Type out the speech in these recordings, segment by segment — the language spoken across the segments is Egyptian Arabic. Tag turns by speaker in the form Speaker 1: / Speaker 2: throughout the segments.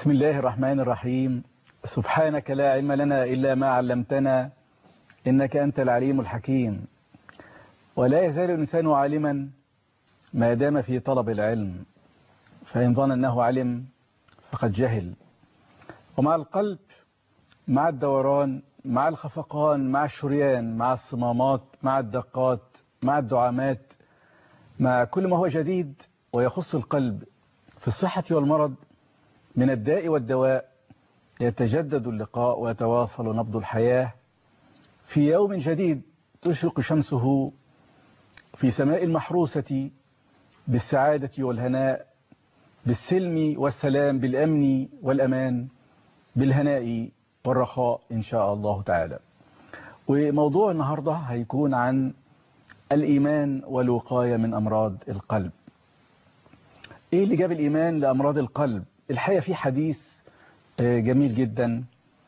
Speaker 1: بسم الله الرحمن الرحيم سبحانك لا علم لنا إلا ما علمتنا إنك أنت العليم الحكيم ولا يزال الإنسان عالما ما دام في طلب العلم فإن ظن أنه علم فقد جهل ومع القلب مع الدوران مع الخفقان مع الشريان مع الصمامات مع الدقات مع الدعامات مع كل ما هو جديد ويخص القلب في الصحة والمرض من الداء والدواء يتجدد اللقاء ويتواصل نبض الحياة في يوم جديد تشرق شمسه في سماء المحروسة بالسعادة والهناء بالسلم والسلام بالأمن والأمان بالهناء والرخاء إن شاء الله تعالى وموضوع النهاردة هيكون عن الإيمان والوقاية من أمراض القلب إيه اللي جاب الإيمان لأمراض القلب الحقيقة في حديث جميل جدا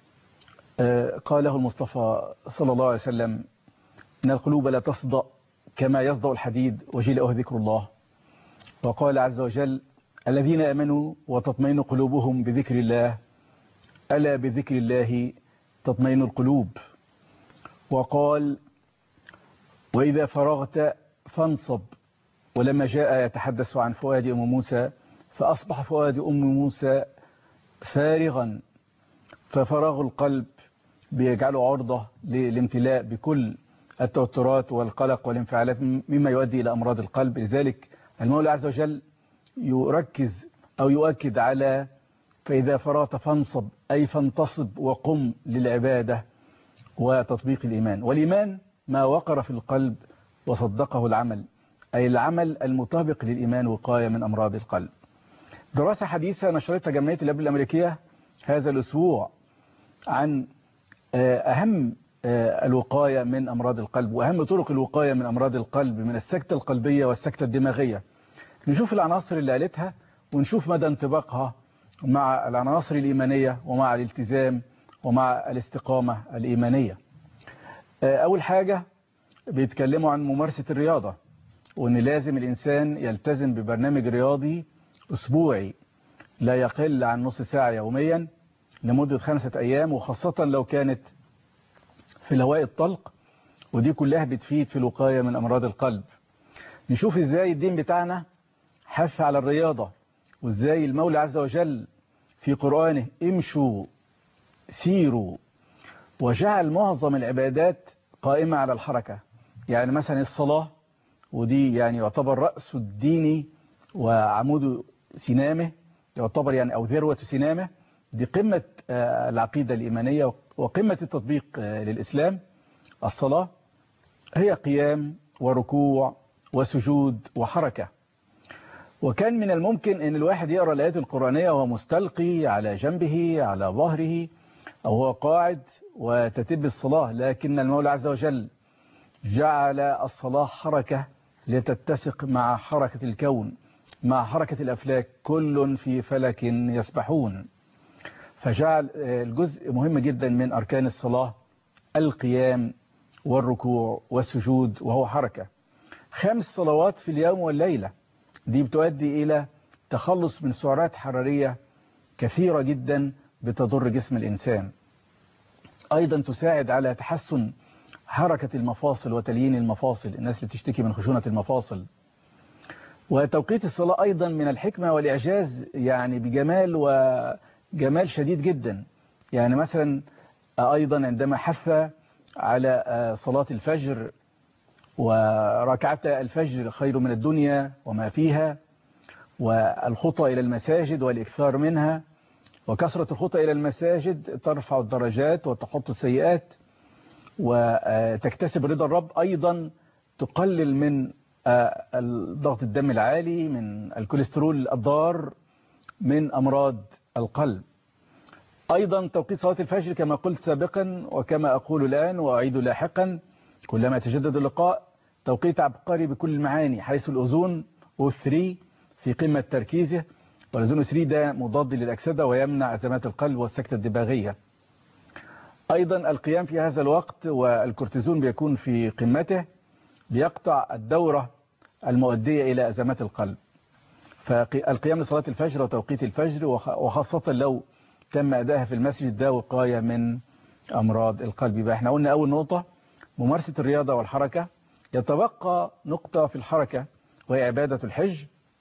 Speaker 1: قاله المصطفى صلى الله عليه وسلم إن القلوب لا تصدأ كما يصدأ الحديد وجلأه ذكر الله وقال عز وجل الذين أمنوا وتطمئن قلوبهم بذكر الله ألا بذكر الله تطمئن القلوب وقال وإذا فرغت فانصب ولما جاء يتحدث عن فؤاد أم موسى فأصبح فؤاد أم موسى فارغا ففراغ القلب بيجعله عرضة للامتلاء بكل التوترات والقلق والانفعالات مما يؤدي إلى أمراض القلب لذلك المولى عز وجل يركز أو يؤكد على فإذا فرغت فانصب أي فانتصب وقم للعبادة وتطبيق الإيمان والإيمان ما وقر في القلب وصدقه العمل أي العمل المطابق للإيمان وقاية من أمراض القلب دراسة حديثة نشرتها جمعية الأب الأمريكية هذا الأسبوع عن أهم الوقاية من أمراض القلب وأهم طرق الوقاية من أمراض القلب من السكتة القلبية والسكتة الدماغية نشوف العناصر اللي قالتها ونشوف مدى انطباقها مع العناصر الإيمانية ومع الالتزام ومع الاستقامة الإيمانية أول حاجة بيتكلموا عن ممارسة الرياضة وأن لازم الإنسان يلتزم ببرنامج رياضي أسبوعي لا يقل عن نص ساعة يوميا لمدة خمسة أيام وخاصة لو كانت في الهواء الطلق ودي كلها بتفيد في الوقاية من أمراض القلب نشوف إزاي الدين بتاعنا حث على الرياضة وإزاي المولى عز وجل في قرآنه امشوا سيروا وجعل معظم العبادات قائمة على الحركة يعني مثلا الصلاة ودي يعني يعتبر رأس الدين وعمود سنامه يعتبر يعني أو ذروة سنامه دي قمة العقيدة الإيمانية وقمة التطبيق للإسلام الصلاة هي قيام وركوع وسجود وحركة وكان من الممكن أن الواحد يقرأ الآيات القرآنية وهو مستلقي على جنبه على ظهره أو هو قاعد وتتب الصلاة لكن المولى عز وجل جعل الصلاة حركة لتتسق مع حركة الكون مع حركة الأفلاك كل في فلك يسبحون فجعل الجزء مهم جدا من أركان الصلاة القيام والركوع والسجود وهو حركة خمس صلوات في اليوم والليلة دي بتؤدي إلى تخلص من سعرات حرارية كثيرة جدا بتضر جسم الإنسان أيضا تساعد على تحسن حركة المفاصل وتليين المفاصل الناس اللي تشتكي من خشونة المفاصل وتوقيت الصلاة أيضا من الحكمة والإعجاز يعني بجمال وجمال شديد جدا يعني مثلا أيضا عندما حث على صلاة الفجر وركعت الفجر خير من الدنيا وما فيها والخطى إلى المساجد والإكثار منها وكثرة الخطى إلى المساجد ترفع الدرجات وتحط السيئات وتكتسب رضا الرب أيضا تقلل من ضغط الدم العالي من الكوليسترول الضار من أمراض القلب أيضا توقيت صلاة الفجر كما قلت سابقا وكما أقول الآن وأعيد لاحقا كلما يتجدد اللقاء توقيت عبقري بكل المعاني حيث الأوزون O3 في قمة تركيزه والأوزون 3 ده مضاد للأكسدة ويمنع أزمات القلب والسكتة الدماغية أيضا القيام في هذا الوقت والكورتيزون بيكون في قمته بيقطع الدورة المؤدية إلى أزمات القلب فالقيام لصلاة الفجر وتوقيت الفجر وخاصة لو تم أدائها في المسجد ده وقاية من أمراض القلب يبقى احنا قلنا أول نقطة ممارسة الرياضة والحركة يتبقى نقطة في الحركة وهي عبادة الحج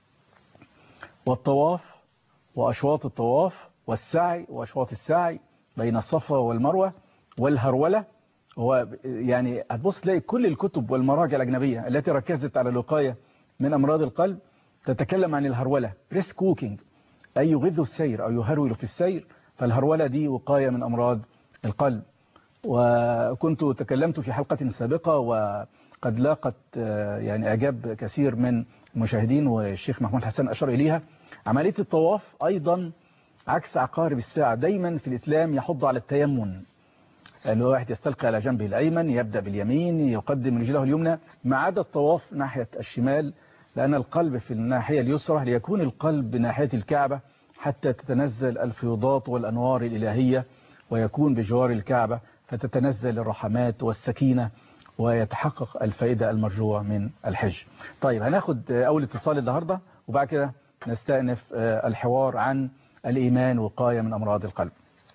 Speaker 1: والطواف وأشواط الطواف والسعي وأشواط السعي بين الصفا والمروة والهرولة هو يعني هتبص تلاقي كل الكتب والمراجع الأجنبية التي ركزت على الوقاية من أمراض القلب تتكلم عن الهرولة ريسك ووكينج أي يغذ السير أو يهرول في السير فالهرولة دي وقاية من أمراض القلب وكنت تكلمت في حلقة سابقة وقد لاقت يعني إعجاب كثير من المشاهدين والشيخ محمود حسن أشار إليها عملية الطواف أيضا عكس عقارب الساعة دايما في الإسلام يحض على التيمن اللي هو واحد يستلقي على جنبه الأيمن يبدأ باليمين يقدم رجله اليمنى ما عدا الطواف ناحية الشمال لأن القلب في الناحية اليسرى ليكون القلب ناحية الكعبة حتى تتنزل الفيضات والأنوار الإلهية ويكون بجوار الكعبة فتتنزل الرحمات والسكينة ويتحقق الفائدة المرجوة من الحج طيب هناخد أول اتصال النهاردة وبعد كده نستأنف الحوار عن الإيمان وقاية من أمراض القلب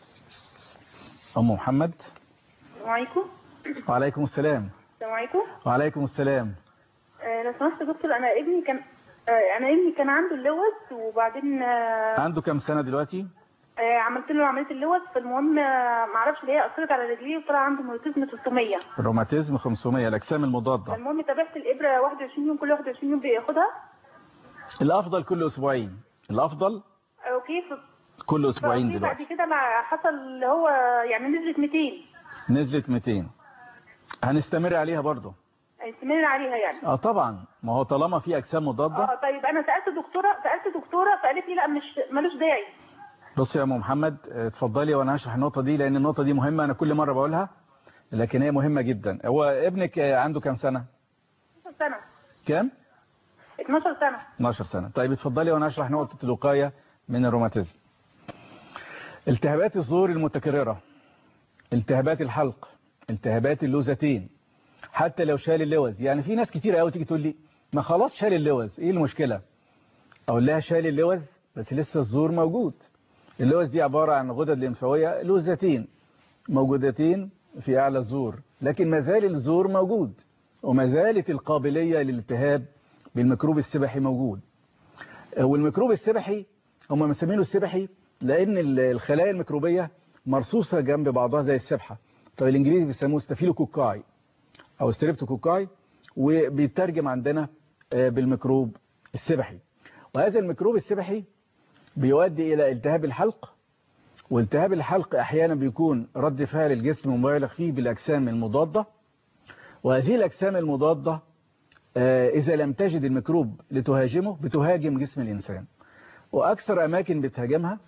Speaker 1: أم محمد
Speaker 2: السلام عليكم
Speaker 1: وعليكم السلام
Speaker 2: السلام عليكم
Speaker 1: وعليكم السلام
Speaker 2: آه، لو سمحت يا دكتور انا ابني كان آه، انا ابني كان عنده اللوز وبعدين آه،
Speaker 1: عنده كم سنة دلوقتي
Speaker 2: آه، عملت له عمليه اللوز فالمهم آه، ما اعرفش ليه اثرت على رجليه وطلع عنده موتيزم 300
Speaker 1: الروماتيزم 500 الأجسام المضادة
Speaker 2: فالمهم تابعت الابره 21 يوم كل 21 يوم بياخدها
Speaker 1: الأفضل كل أسبوعين الأفضل
Speaker 2: آه، اوكي ف-
Speaker 1: كل أسبوعين
Speaker 2: فأوكي، بعد
Speaker 1: دلوقتي
Speaker 2: كده مع حصل اللي هو يعني نزلت 200
Speaker 1: نزلت 200 هنستمر عليها برضه
Speaker 2: استمر عليها يعني
Speaker 1: اه طبعا ما هو طالما في أجسام مضادة
Speaker 2: اه طيب انا سالت دكتوره سالت دكتوره فقالت لي لا مش ملوش داعي
Speaker 1: بص يا ام محمد اه، اتفضلي وانا هشرح النقطة دي لأن النقطة دي مهمة أنا كل مرة بقولها لكن هي مهمة جدا هو ابنك اه، عنده كام سنة
Speaker 2: 12 سنه
Speaker 1: كام
Speaker 2: 12 سنه
Speaker 1: 12 سنة طيب اتفضلي وانا هشرح نقطة الوقاية من الروماتيزم التهابات الزور المتكررة التهابات الحلق التهابات اللوزتين حتى لو شال اللوز يعني في ناس كتير قوي تيجي تقول لي ما خلاص شال اللوز ايه المشكلة اقول لها شال اللوز بس لسه الزور موجود اللوز دي عبارة عن غدد لمفاوية لوزتين موجودتين في اعلى الزور لكن ما زال الزور موجود وما زالت القابلية للالتهاب بالميكروب السبحي موجود والميكروب السبحي هم مسمينه السبحي لان ال- الخلايا الميكروبية مرصوصة جنب بعضها زي السبحة طب الانجليزي بيسموه ستافيلوكوكاي او ستريبتوكوكاي وبيترجم عندنا آه، بالميكروب السبحي وهذا الميكروب السبحي بيؤدي الى التهاب الحلق والتهاب الحلق احيانا بيكون رد فعل الجسم مبالغ فيه بالاجسام المضادة وهذه الاجسام المضادة آه، إذا لم تجد الميكروب لتهاجمه بتهاجم جسم الإنسان وأكثر أماكن بتهاجمها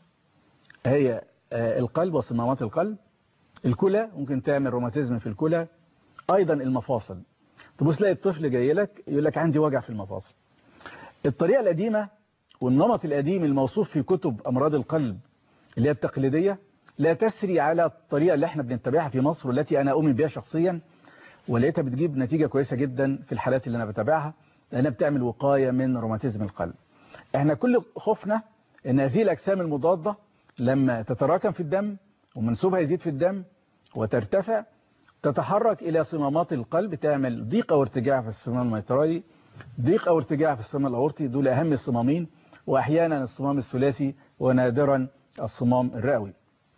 Speaker 1: هي آه، القلب وصمامات القلب الكلى ممكن تعمل روماتيزم في الكلى أيضا المفاصل تبص تلاقي الطفل جاي لك يقول لك عندي وجع في المفاصل الطريقة القديمة والنمط القديم الموصوف في كتب أمراض القلب اللي هي التقليدية لا تسري على الطريقة اللي احنا بنتبعها في مصر والتي أنا أؤمن بها شخصيا ولقيتها بتجيب نتيجة كويسة جدا في الحالات اللي أنا بتابعها لأنها بتعمل وقاية من روماتيزم القلب احنا كل خوفنا ان هذه الأجسام المضادة لما تتراكم في الدم ومنسوبها يزيد في الدم وترتفع تتحرك إلى صمامات القلب تعمل ضيق أو ارتجاع في الصمام الميترالي ضيق أو ارتجاع في الصمام الأورطي دول أهم الصمامين وأحيانا الصمام الثلاثي ونادرا الصمام الرئوي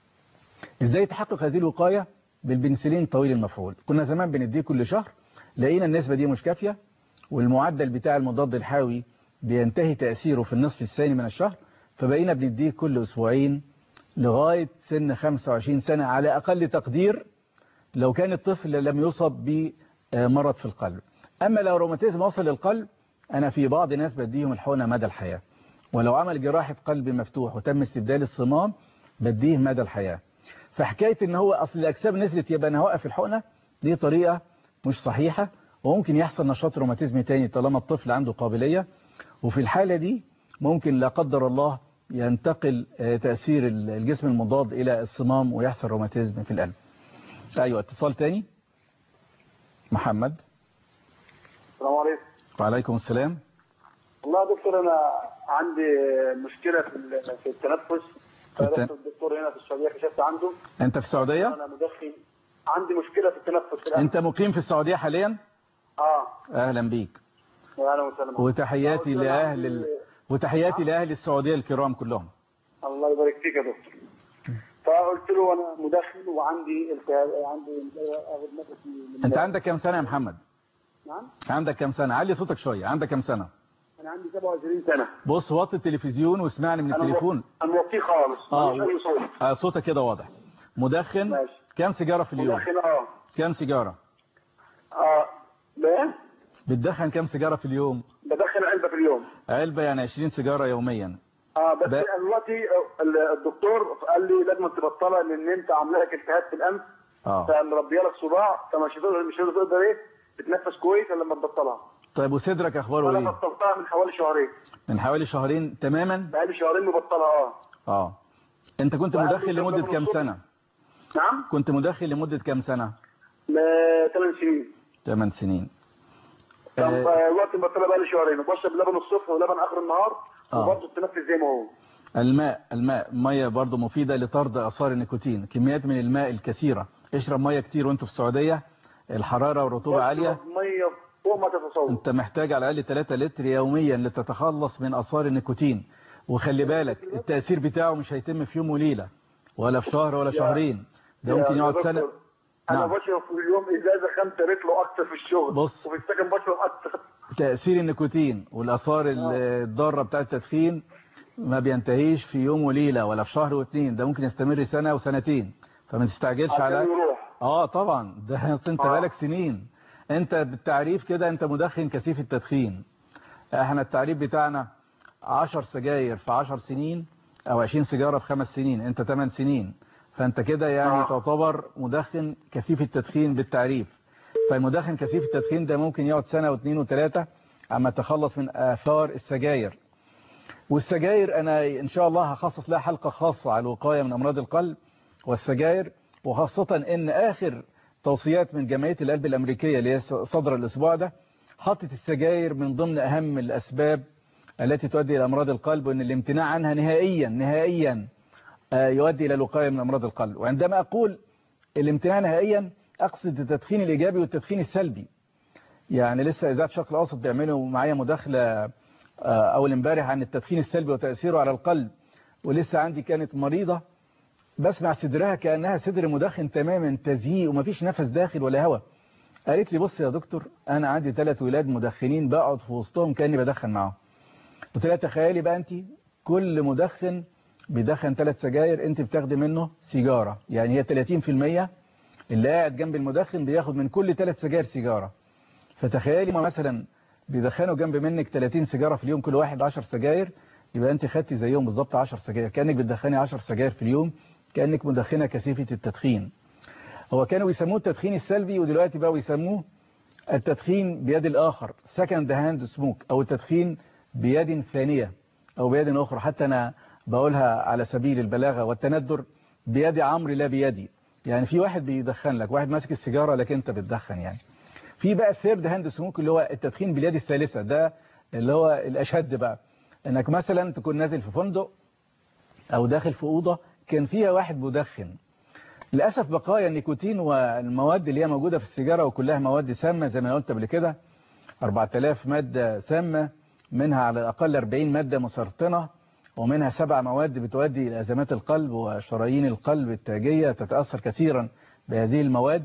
Speaker 1: ازاي تحقق هذه الوقاية بالبنسلين طويل المفعول كنا زمان بنديه كل شهر لقينا النسبة دي مش كافية والمعدل بتاع المضاد الحيوي بينتهي تأثيره في النصف الثاني من الشهر فبقينا بنديه كل أسبوعين لغاية سن 25 سنة على أقل تقدير لو كان الطفل لم يصب بمرض في القلب أما لو روماتيزم وصل للقلب أنا في بعض الناس بديهم الحقنة مدى الحياة ولو عمل جراحة قلب مفتوح وتم استبدال الصمام بديه مدى الحياة فحكاية ان هو اصل الاجسام نزلت يبقى انا هوقف الحقنة دي طريقة مش صحيحة وممكن يحصل نشاط روماتيزم تاني طالما الطفل عنده قابلية وفي الحالة دي ممكن لا قدر الله ينتقل آه، تأثير الجسم المضاد الى الصمام ويحصل روماتيزم في القلب ايوه اتصال تاني محمد
Speaker 3: السلام عليكم
Speaker 1: وعليكم السلام
Speaker 3: والله يا دكتور انا عندي مشكله في ال- في التنفس فرحت الدكتور هنا في السعوديه كشفت عنده
Speaker 1: انت في السعودية
Speaker 3: انا مدخن عندي مشكله في التنفس الان
Speaker 1: انت مقيم في السعودية حاليا
Speaker 3: اه
Speaker 1: اهلا بيك
Speaker 3: اهلا وسهلا
Speaker 1: وتحياتي
Speaker 3: قلت له
Speaker 1: لاهل
Speaker 3: عندي-
Speaker 1: ال... وتحياتي لاهل السعودية الكرام كلهم
Speaker 3: الله يبارك فيك يا دكتور فقلت له انا مدخن وعندي التهاب عندي اخذ نفسي من
Speaker 1: انت عندك كم سنة يا محمد
Speaker 3: نعم
Speaker 1: عندك كم سنة علي صوتك شوية عندك كم سنة
Speaker 3: انا عندي 27 سنه
Speaker 1: بص وطي التلفزيون واسمعني من
Speaker 3: انا
Speaker 1: التليفون
Speaker 3: انا موطيه خالص
Speaker 1: اه
Speaker 3: مفيش اي صوت
Speaker 1: آه، صوتك كده واضح مدخن
Speaker 3: ماشي.
Speaker 1: كم سيجارة في اليوم
Speaker 3: مدخن اه
Speaker 1: كم سيجارة
Speaker 3: اه لا
Speaker 1: بتدخن كم سيجارة في اليوم
Speaker 3: بدخن علبه في اليوم
Speaker 1: علبة يعني 20 سيجارة يوميا
Speaker 3: اه بس
Speaker 1: ب-
Speaker 3: انا دلوقتي ال- الدكتور قال لي لازم تبطلها لان انت عامله لك التهاب في الانف
Speaker 1: اه
Speaker 3: فمربيه لك صباع فمش هتقدر مش هتقدر ايه تتنفس كويس الا لما تبطلها
Speaker 1: طيب وصدرك اخباره
Speaker 3: انا
Speaker 1: ايه
Speaker 3: بطلتها من حوالي شهرين
Speaker 1: من حوالي شهرين تماما
Speaker 3: بقالي شهرين مبطلها اه
Speaker 1: اه انت كنت
Speaker 3: وقبل
Speaker 1: مدخن
Speaker 3: كده
Speaker 1: لمدة
Speaker 3: من
Speaker 1: كام
Speaker 3: الصبح.
Speaker 1: سنة
Speaker 3: نعم
Speaker 1: كنت مدخن لمدة كام سنة
Speaker 3: ثمان سنين
Speaker 1: 8 سنين
Speaker 3: طب
Speaker 1: آه،
Speaker 3: الوقت مبطلها بقالي شهرين وبشرب لبن الصبح ولبن اخر النهار
Speaker 1: آه.
Speaker 3: وبرضه التنفس زي ما هو
Speaker 1: الماء الماء مية برضو مفيدة لطرد أثار النيكوتين كميات من الماء الكثيرة اشرب مية كتير وانت في السعودية الحرارة والرطوبة عالية
Speaker 3: بشرب ميه فوق ما تتصور
Speaker 1: انت محتاج على الأقل 3 لتر يوميا لتتخلص من أثار النيكوتين وخلي بالك التأثير بتاعه مش هيتم في يوم وليلة ولا في شهر ولا
Speaker 3: يا-
Speaker 1: شهرين ده
Speaker 3: يا
Speaker 1: ممكن يقعد
Speaker 3: دكتور،
Speaker 1: سنة
Speaker 3: انا
Speaker 1: نعم.
Speaker 3: بشرب في اليوم ازازه خمسة لتر اكتر في الشغل
Speaker 1: بص.
Speaker 3: وفي السكن بشرب اكتر
Speaker 1: تأثير النيكوتين والآثار الضارة بتاعة التدخين ما بينتهيش في يوم وليلة ولا في شهر واثنين ده ممكن يستمر سنة وسنتين فما تستعجلش
Speaker 3: عشان
Speaker 1: على
Speaker 3: يروح
Speaker 1: اه طبعا ده أصل انت
Speaker 3: آه.
Speaker 1: بقالك سنين انت بالتعريف كده انت مدخن كثيف التدخين احنا التعريف بتاعنا 10 سجاير في 10 سنين او 20 سيجارة في خمس سنين انت 8 سنين فانت كده يعني
Speaker 3: آه.
Speaker 1: تعتبر مدخن كثيف التدخين بالتعريف فالمدخن كثيف التدخين ده ممكن يقعد سنة واثنين وثلاثة عما يتخلص من آثار السجاير والسجاير أنا إن شاء الله هخصص لها حلقة خاصة على الوقاية من أمراض القلب والسجاير وخاصة إن آخر توصيات من جمعية القلب الأمريكية اللي هي صدر الأسبوع ده حطت السجاير من ضمن أهم الأسباب التي تؤدي إلى أمراض القلب وإن الامتناع عنها نهائيا نهائيا آه، يؤدي إلى الوقاية من أمراض القلب وعندما أقول الامتناع نهائيا أقصد التدخين الإيجابي والتدخين السلبي يعني لسه إذاعة الشرق الأوسط بيعملوا معايا مداخلة آه، أول امبارح عن التدخين السلبي وتأثيره على القلب ولسه عندي كانت مريضة بسمع صدرها كأنها صدر مدخن تماما تزييق ومفيش نفس داخل ولا هواء قالت لي بص يا دكتور أنا عندي ثلاث ولاد مدخنين بقعد في وسطهم كأني بدخن معاهم قلت لها تخيلي بقى أنت كل مدخن بيدخن ثلاث سجاير أنت بتاخدي منه سيجارة يعني هي 30% اللي قاعد جنب المدخن بياخد من كل ثلاث سجاير سيجارة فتخيلي ما مثلا بيدخنوا جنب منك 30 سيجارة في اليوم كل واحد 10 سجاير يبقى انت خدتي زيهم بالظبط 10 سجاير كأنك بتدخني 10 سجاير في اليوم كأنك مدخنة كثيفة التدخين هو كانوا بيسموه التدخين السلبي ودلوقتي بقوا يسموه التدخين بيد الآخر سكند هاند سموك أو التدخين بيد ثانية أو بيد أخرى حتى أنا بقولها على سبيل البلاغة والتندر بيد عمرو لا بيدي يعني في واحد بيدخن لك واحد ماسك السيجارة لكن انت بتدخن يعني في بقى الثيرد هاند سموك اللي هو التدخين باليد الثالثة ده اللي هو الأشد بقى انك مثلا تكون نازل في فندق او داخل في أوضة كان فيها واحد مدخن للأسف بقايا النيكوتين والمواد اللي هي موجودة في السيجارة وكلها مواد سامة زي ما أنا قلت قبل كده 4000 مادة سامة منها على الأقل 40 مادة مسرطنة ومنها سبع مواد بتؤدي إلى أزمات القلب وشرايين القلب التاجية تتأثر كثيرا بهذه المواد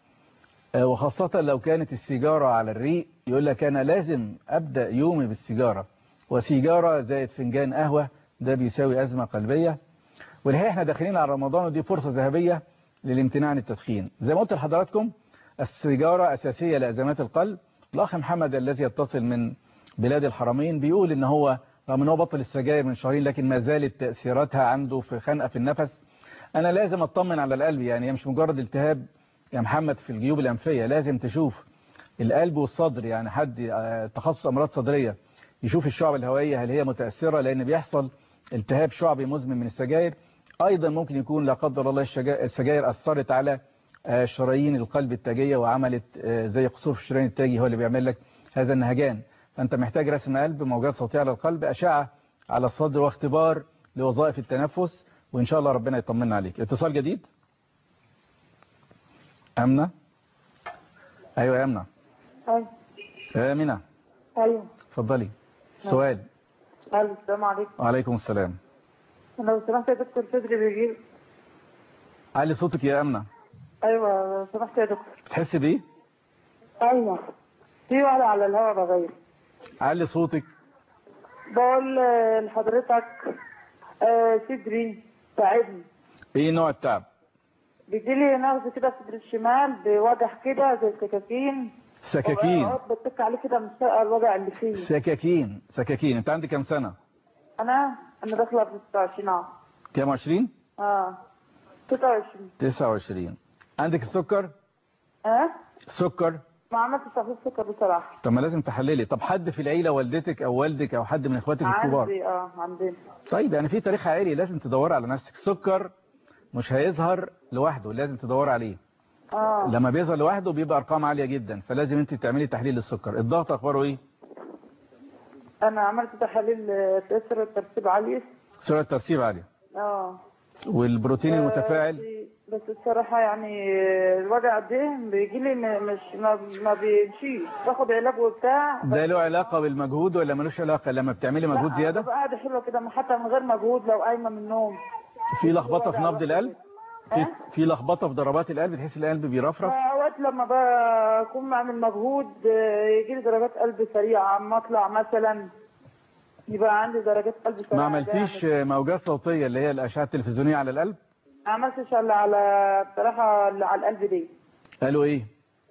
Speaker 1: آه، وخاصة لو كانت السيجارة على الريق يقول لك أنا لازم أبدأ يومي بالسيجارة وسيجارة زائد فنجان قهوة ده بيساوي أزمة قلبية والحقيقة احنا داخلين على رمضان ودي فرصة ذهبية للامتناع عن التدخين زي ما قلت لحضراتكم السيجارة أساسية لأزمات القلب الأخ محمد الذي يتصل من بلاد الحرمين بيقول إن هو رغم إن هو بطل السجاير من شهرين لكن ما زالت تأثيراتها عنده في خنقة في النفس أنا لازم أطمن على القلب يعني هي مش مجرد التهاب يا محمد في الجيوب الأنفية لازم تشوف القلب والصدر يعني حد آه، تخصص أمراض صدرية يشوف الشعب الهوائية هل هي متأثرة لأن بيحصل التهاب شعبي مزمن من السجاير أيضا ممكن يكون لا قدر الله الشجا- السجاير أثرت على آه، شرايين القلب التاجية وعملت آه، زي قصور في الشرايين التاجي هو اللي بيعمل لك هذا النهجان فأنت محتاج رسم قلب موجات صوتية على القلب أشعة على الصدر واختبار لوظائف التنفس وإن شاء الله ربنا يطمنا عليك اتصال جديد أمنة أيوة يا أمنة
Speaker 2: ايوه
Speaker 1: يا أمنة
Speaker 2: ايوه
Speaker 1: اتفضلي سؤال
Speaker 2: ايوه السلام عليكم
Speaker 1: وعليكم السلام
Speaker 2: انا لو سمحت يا دكتور صدري بيجي
Speaker 1: علي صوتك يا أمنة
Speaker 2: ايوه لو سمحت يا دكتور
Speaker 1: بتحس بإيه
Speaker 2: ايوه في واحدة على الهواء بغير
Speaker 1: علي صوتك
Speaker 2: بقول آه، لحضرتك آه، صدري تعبني
Speaker 1: إيه نوع التعب
Speaker 2: بيجيلي نغز كده في صدري الشمال بوجع كده زي السكاكين
Speaker 1: سكاكين
Speaker 2: وأقعد بتك عليه كده من شقة الوجع اللي فيه
Speaker 1: سكاكين سكاكين انت عندك كام سنة
Speaker 2: انا انا داخله في 26 عام
Speaker 1: كام 20
Speaker 2: اه 26
Speaker 1: 29 عندك السكر
Speaker 2: اه
Speaker 1: سكر
Speaker 2: ما عملتش تحليل سكر بصراحه
Speaker 1: طب ما لازم تحللي طب حد في العيلة والدتك او والدك او حد من اخواتك الكبار
Speaker 2: عندي اه عندنا
Speaker 1: طيب يعني في تاريخ عائلي لازم تدور على نفسك سكر مش هيظهر لوحده لازم تدور عليه
Speaker 2: اه
Speaker 1: لما بيظهر لوحده بيبقى ارقام عالية جدا فلازم انت تعملي تحليل للسكر الضغط اخباره ايه
Speaker 2: انا عملت تحاليل آه، تأثر الترتيب عالي
Speaker 1: سرعة ترسيب عالية
Speaker 2: اه
Speaker 1: والبروتين المتفاعل
Speaker 2: بس- بس الصراحه يعني آه، الوجع ده بيجي لي مش ما, ما بيمشيش باخد علاج وبتاع
Speaker 1: ده له علاقة بالمجهود ولا ملوش علاقة لما بتعملي مجهود
Speaker 2: لا،
Speaker 1: زيادة
Speaker 2: ببقى قاعده حلوه كده حتى من غير مجهود لو قايمه من النوم
Speaker 1: في لخبطة في نبض القلب في
Speaker 2: اه
Speaker 1: في لخبطة في ضربات القلب تحس القلب بيرفرف
Speaker 2: اوقات لما بكون بعمل مجهود يجي لي درجات قلب سريعه اما اطلع مثلا يبقى عندي درجات قلب سريعه
Speaker 1: ما عملتيش موجات صوتية اللي هي الأشعة التلفزيونية على القلب
Speaker 2: ما عملتش الا على بصراحه اللي على القلب دي
Speaker 1: قالوا ايه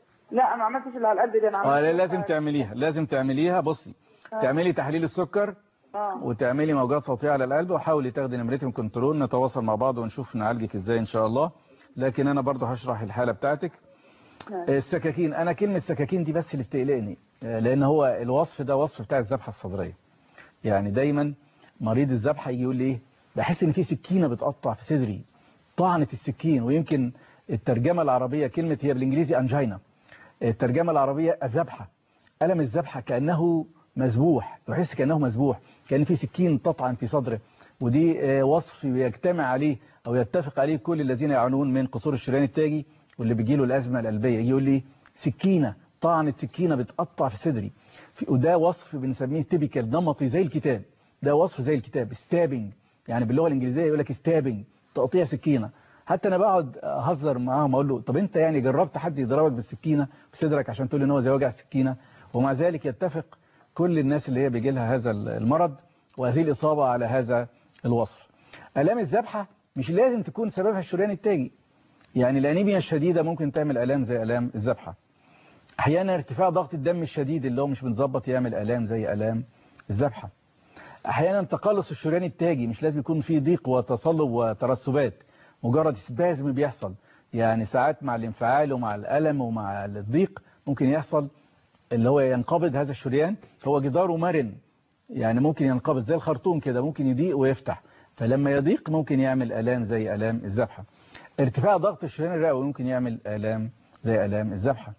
Speaker 2: لا ما عملتش اللي على القلب دي انا عملت
Speaker 1: اه لا لازم تعمليها لازم تعمليها بصي تعملي تحليل السكر
Speaker 2: اه
Speaker 1: وتعملي موجات صوتية على القلب وحاولي تاخدي نمرتي كنترول نتواصل مع بعض ونشوف نعالجك ازاي ان شاء الله لكن انا برضو هشرح الحالة بتاعتك
Speaker 2: نعم.
Speaker 1: السكاكين انا كلمة سكاكين دي بس اللي بتقلقني آه، لان هو الوصف ده وصف بتاع الذبحة الصدرية يعني دايما مريض الذبحة يجي يقول لي ايه بحس ان في سكينة بتقطع في صدري طعنة السكين ويمكن الترجمة العربية كلمة هي بالانجليزي انجينا الترجمة العربية الذبحة ألم الذبحة كأنه مذبوح يحس كأنه مذبوح كأن في سكين تطعن في صدره ودي آه، وصف يجتمع عليه أو يتفق عليه كل الذين يعانون من قصور الشريان التاجي واللي بيجيله الأزمة القلبية يجي يقول لي سكينة طعنة سكينة بتقطع في صدري في- وده وصف بنسميه تيبيكال نمطي زي الكتاب ده وصف زي الكتاب ستابنج يعني باللغة الإنجليزية يقول لك ستابنج تقطيع سكينة حتى انا بقعد اهزر معاهم اقول له طب انت يعني جربت حد يضربك بالسكينه في صدرك عشان تقول ان هو زي وجع سكينه ومع ذلك يتفق كل الناس اللي هي بيجي لها هذا المرض وهذه الاصابه على هذا الوصف الام الذبحه مش لازم تكون سببها الشريان التاجي يعني الانيميا الشديده ممكن تعمل الام زي الام الذبحه احيانا ارتفاع ضغط الدم الشديد اللي هو مش متظبط يعمل الام زي الام الذبحه احيانا تقلص الشريان التاجي مش لازم يكون فيه ضيق وتصلب وترسبات مجرد سبازم بيحصل يعني ساعات مع الانفعال ومع الألم ومع الضيق ممكن يحصل اللي هو ينقبض هذا الشريان هو جداره مرن يعني ممكن ينقبض زي الخرطوم كده ممكن يضيق ويفتح فلما يضيق ممكن يعمل آلام زي آلام الذبحة ارتفاع ضغط الشريان الرئوي ممكن يعمل آلام زي آلام الذبحة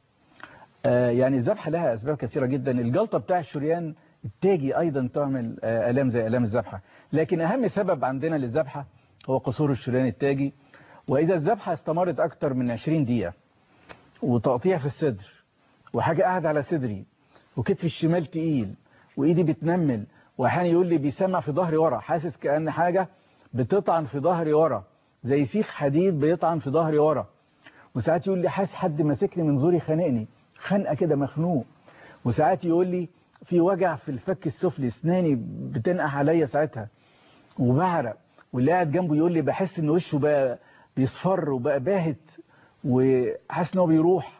Speaker 1: آه يعني الذبحة لها أسباب كثيرة جدا الجلطة بتاع الشريان التاجي أيضا تعمل آه آلام زي آلام الذبحة لكن أهم سبب عندنا للذبحة هو قصور الشريان التاجي وإذا الذبحة استمرت أكتر من 20 دقيقة وتقطيع في الصدر وحاجة قاعدة على صدري وكتفي الشمال تقيل وإيدي بتنمل وأحيانا يقول لي بيسمع في ظهري ورا حاسس كأن حاجة بتطعن في ظهري ورا زي سيخ حديد بيطعن في ظهري ورا وساعات يقول لي حاسس حد ماسكني من زوري خانقني خنقة كده مخنوق وساعات يقول لي في وجع في الفك السفلي اسناني بتنقح عليا ساعتها وبعرق واللي قاعد جنبه يقول لي بحس ان وشه بقى بيصفر وبقى باهت وحاسس ان هو بيروح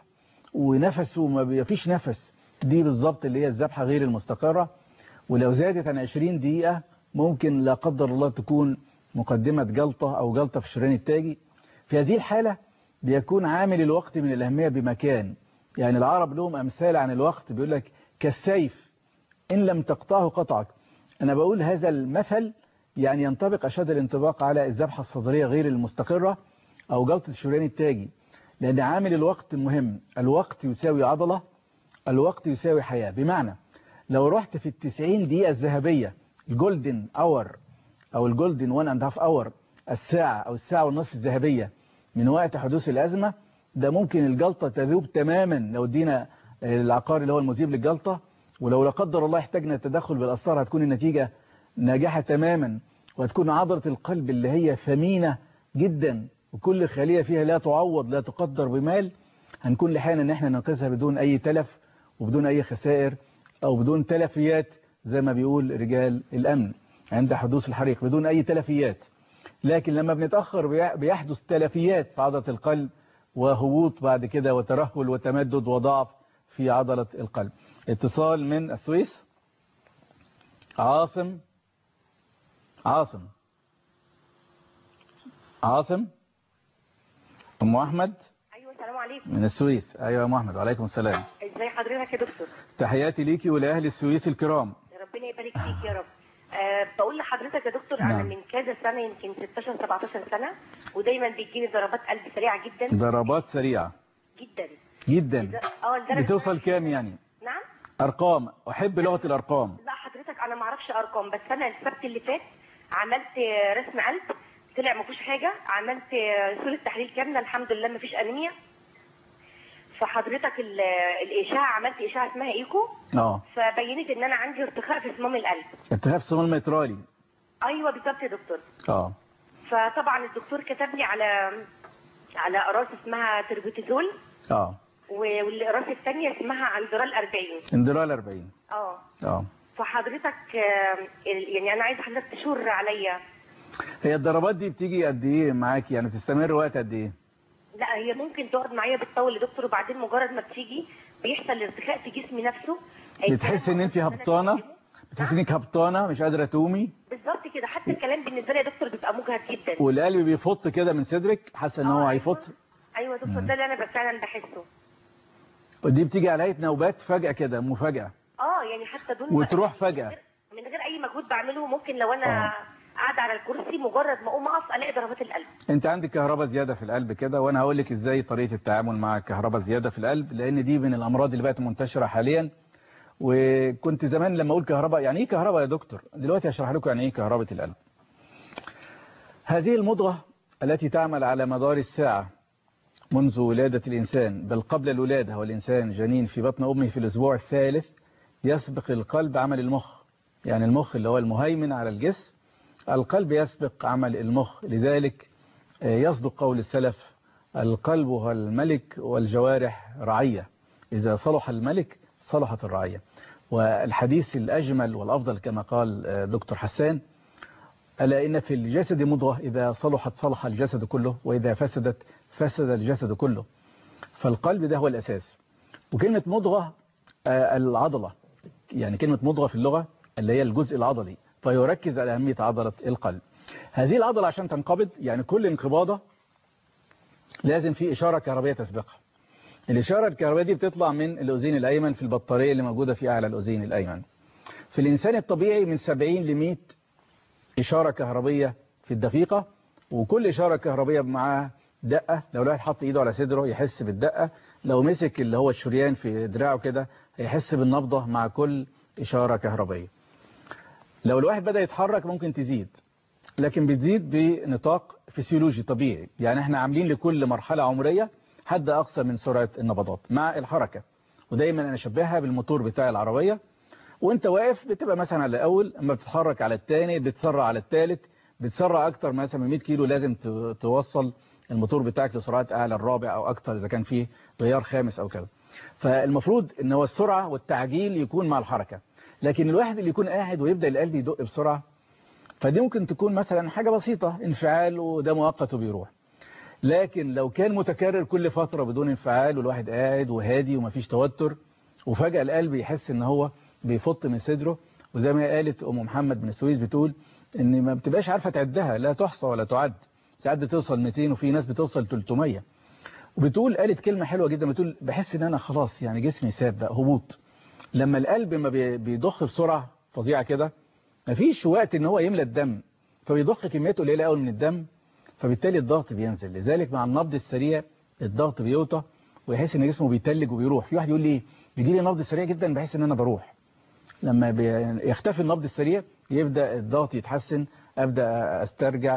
Speaker 1: ونفسه ما فيش نفس دي بالظبط اللي هي الذبحه غير المستقره ولو زادت عن 20 دقيقه ممكن لا قدر الله تكون مقدمه جلطه او جلطه في الشريان التاجي في هذه الحاله بيكون عامل الوقت من الاهميه بمكان يعني العرب لهم امثال عن الوقت بيقول لك كالسيف ان لم تقطعه قطعك انا بقول هذا المثل يعني ينطبق أشد الانطباق على الذبحة الصدرية غير المستقرة أو جلطة الشريان التاجي لأن عامل الوقت مهم الوقت يساوي عضلة الوقت يساوي حياة بمعنى لو رحت في التسعين دقيقة الذهبية الجولدن اور أو الجولدن وان اند هاف اور الساعة أو الساعة والنصف الذهبية من وقت حدوث الأزمة ده ممكن الجلطة تذوب تماما لو ادينا العقار اللي هو المذيب للجلطة ولو لا قدر الله احتاجنا التدخل بالأسرار هتكون النتيجة ناجحة تماما وهتكون عضلة القلب اللي هي ثمينة جدا وكل خلية فيها لا تعوض لا تقدر بمال هنكون لحانا ان احنا ننقذها بدون اي تلف وبدون اي خسائر او بدون تلفيات زي ما بيقول رجال الامن عند حدوث الحريق بدون اي تلفيات لكن لما بنتأخر بيحدث تلفيات في عضلة القلب وهبوط بعد كده وترهل وتمدد وضعف في عضلة القلب اتصال من السويس عاصم عاصم عاصم ام احمد
Speaker 4: ايوه السلام عليكم
Speaker 1: من السويس ايوه يا ام احمد وعليكم السلام
Speaker 4: ازي حضرتك يا دكتور
Speaker 1: تحياتي ليكي ولاهل السويس الكرام
Speaker 4: ربنا يبارك فيك يا رب أه بقول لحضرتك يا دكتور انا
Speaker 1: نعم.
Speaker 4: من كذا سنه يمكن 16 17 سنه ودايما بيجيني ضربات قلب سريعه جدا
Speaker 1: ضربات سريعة
Speaker 4: جدا
Speaker 1: جدا
Speaker 4: اه لدرجه
Speaker 1: بتوصل كام يعني
Speaker 4: نعم
Speaker 1: ارقام احب لغة الارقام
Speaker 4: لا حضرتك انا ما اعرفش ارقام بس انا السبت اللي فات عملت رسم قلب طلع ما فيهوش حاجه عملت صوره تحليل كامله الحمد لله ما فيش انيميا فحضرتك ال- الاشعه عملت اشعه اسمها ايكو
Speaker 1: اه
Speaker 4: فبينت ان انا عندي ارتخاء في صمام القلب
Speaker 1: التهاب صمام ميترالي
Speaker 4: ايوه بالظبط يا دكتور
Speaker 1: اه
Speaker 4: فطبعا الدكتور كتب لي على على اقراص اسمها تربوتيزول
Speaker 1: اه
Speaker 4: والاقراص الثانيه اسمها اندرال 40
Speaker 1: اندرال 40
Speaker 4: اه
Speaker 1: اه
Speaker 4: فحضرتك آه، ال- يعني انا عايزه حضرتك تشور عليا
Speaker 1: هي الضربات دي بتيجي قد ايه معاكي يعني تستمر وقت قد ايه
Speaker 4: لا هي ممكن تقعد معايا بالطول يا دكتور وبعدين مجرد ما بتيجي بيحصل ارتخاء في جسمي نفسه
Speaker 1: بتحس ان انت هبطانه بتحس انك هبطانه مش قادره تقومي
Speaker 4: بالظبط كده حتى الكلام بالنسبه لي يا دكتور بيبقى مجهد جدا
Speaker 1: والقلب بيفط كده من صدرك حاسه ان هو
Speaker 4: آه،
Speaker 1: هيفط
Speaker 4: ايوه يا دكتور ده اللي انا فعلا بحسه
Speaker 1: ودي بتيجي على هيئه نوبات فجاه كده مفاجاه
Speaker 4: اه يعني حتى دول
Speaker 1: وتروح فجاه
Speaker 4: من غير اي مجهود بعمله ممكن لو انا
Speaker 1: آه.
Speaker 4: قاعده على الكرسي مجرد ما اقوم اقف الاقي ضربات القلب
Speaker 1: انت عندك كهرباء زياده في القلب كده وانا هقول لك ازاي طريقه التعامل مع كهرباء زياده في القلب لان دي من الامراض اللي بقت منتشره حاليا وكنت زمان لما اقول كهرباء يعني ايه كهرباء يا دكتور دلوقتي هشرح لكم يعني ايه كهرباء القلب هذه المضغه التي تعمل على مدار الساعه منذ ولادة الإنسان بل قبل الولادة والإنسان جنين في بطن أمه في الأسبوع الثالث يسبق القلب عمل المخ يعني المخ اللي هو المهيمن على الجسم القلب يسبق عمل المخ لذلك يصدق قول السلف القلب هو الملك والجوارح رعية إذا صلح الملك صلحت الرعية والحديث الأجمل والأفضل كما قال دكتور حسان ألا إن في الجسد مضغة إذا صلحت صلح الجسد كله وإذا فسدت فسد الجسد كله فالقلب ده هو الأساس وكلمة مضغة آه، العضلة يعني كلمة مضغة في اللغة اللي هي الجزء العضلي فيركز على أهمية عضلة القلب هذه العضلة عشان تنقبض يعني كل انقباضة لازم في إشارة كهربية تسبقها الإشارة الكهربائية دي بتطلع من الأذين الأيمن في البطارية اللي موجودة في أعلى الأذين الأيمن في الإنسان الطبيعي من 70 ل 100 إشارة كهربية في الدقيقة وكل إشارة كهربية معاها دقة لو الواحد حط إيده على صدره يحس بالدقة لو مسك اللي هو الشريان في دراعه كده هيحس بالنبضة مع كل إشارة كهربية لو الواحد بدأ يتحرك ممكن تزيد لكن بتزيد بنطاق فسيولوجي طبيعي يعني احنا عاملين لكل مرحلة عمرية حد أقصى من سرعة النبضات مع الحركة ودايما أنا أشبهها بالموتور بتاع العربية وانت واقف بتبقى مثلا على الأول اما بتتحرك على الثاني بتسرع على الثالث بتسرع أكتر مثلا من 100 كيلو لازم ت- توصل الموتور بتاعك لسرعات أعلى الرابع أو أكتر إذا كان فيه غيار خامس أو كده فالمفروض ان هو السرعة والتعجيل يكون مع الحركة لكن الواحد اللي يكون قاعد ويبدأ القلب يدق بسرعة فدي ممكن تكون مثلا حاجة بسيطة انفعال وده مؤقت وبيروح لكن لو كان متكرر كل فترة بدون انفعال والواحد قاعد وهادي ومفيش توتر وفجأة القلب يحس ان هو بيفط من صدره وزي ما قالت ام محمد بن السويس بتقول ان ما بتبقاش عارفة تعدها لا تحصى ولا تعد ساعات بتوصل 200 وفي ناس بتوصل 300 وبتقول قالت كلمة حلوة جدا بتقول بحس ان انا خلاص يعني جسمي ساب بقى هبوط لما القلب ما بي- بيضخ بسرعة فظيعة كده مفيش وقت ان هو يملى الدم فبيضخ كميات قليلة قوي من الدم فبالتالي الضغط بينزل لذلك مع النبض السريع الضغط بيوطى ويحس ان جسمه بيتلج وبيروح في واحد يقول لي بيجي لي نبض سريع جدا بحس ان انا بروح لما بي- يختفي النبض السريع يبدأ الضغط يتحسن أبدأ أسترجع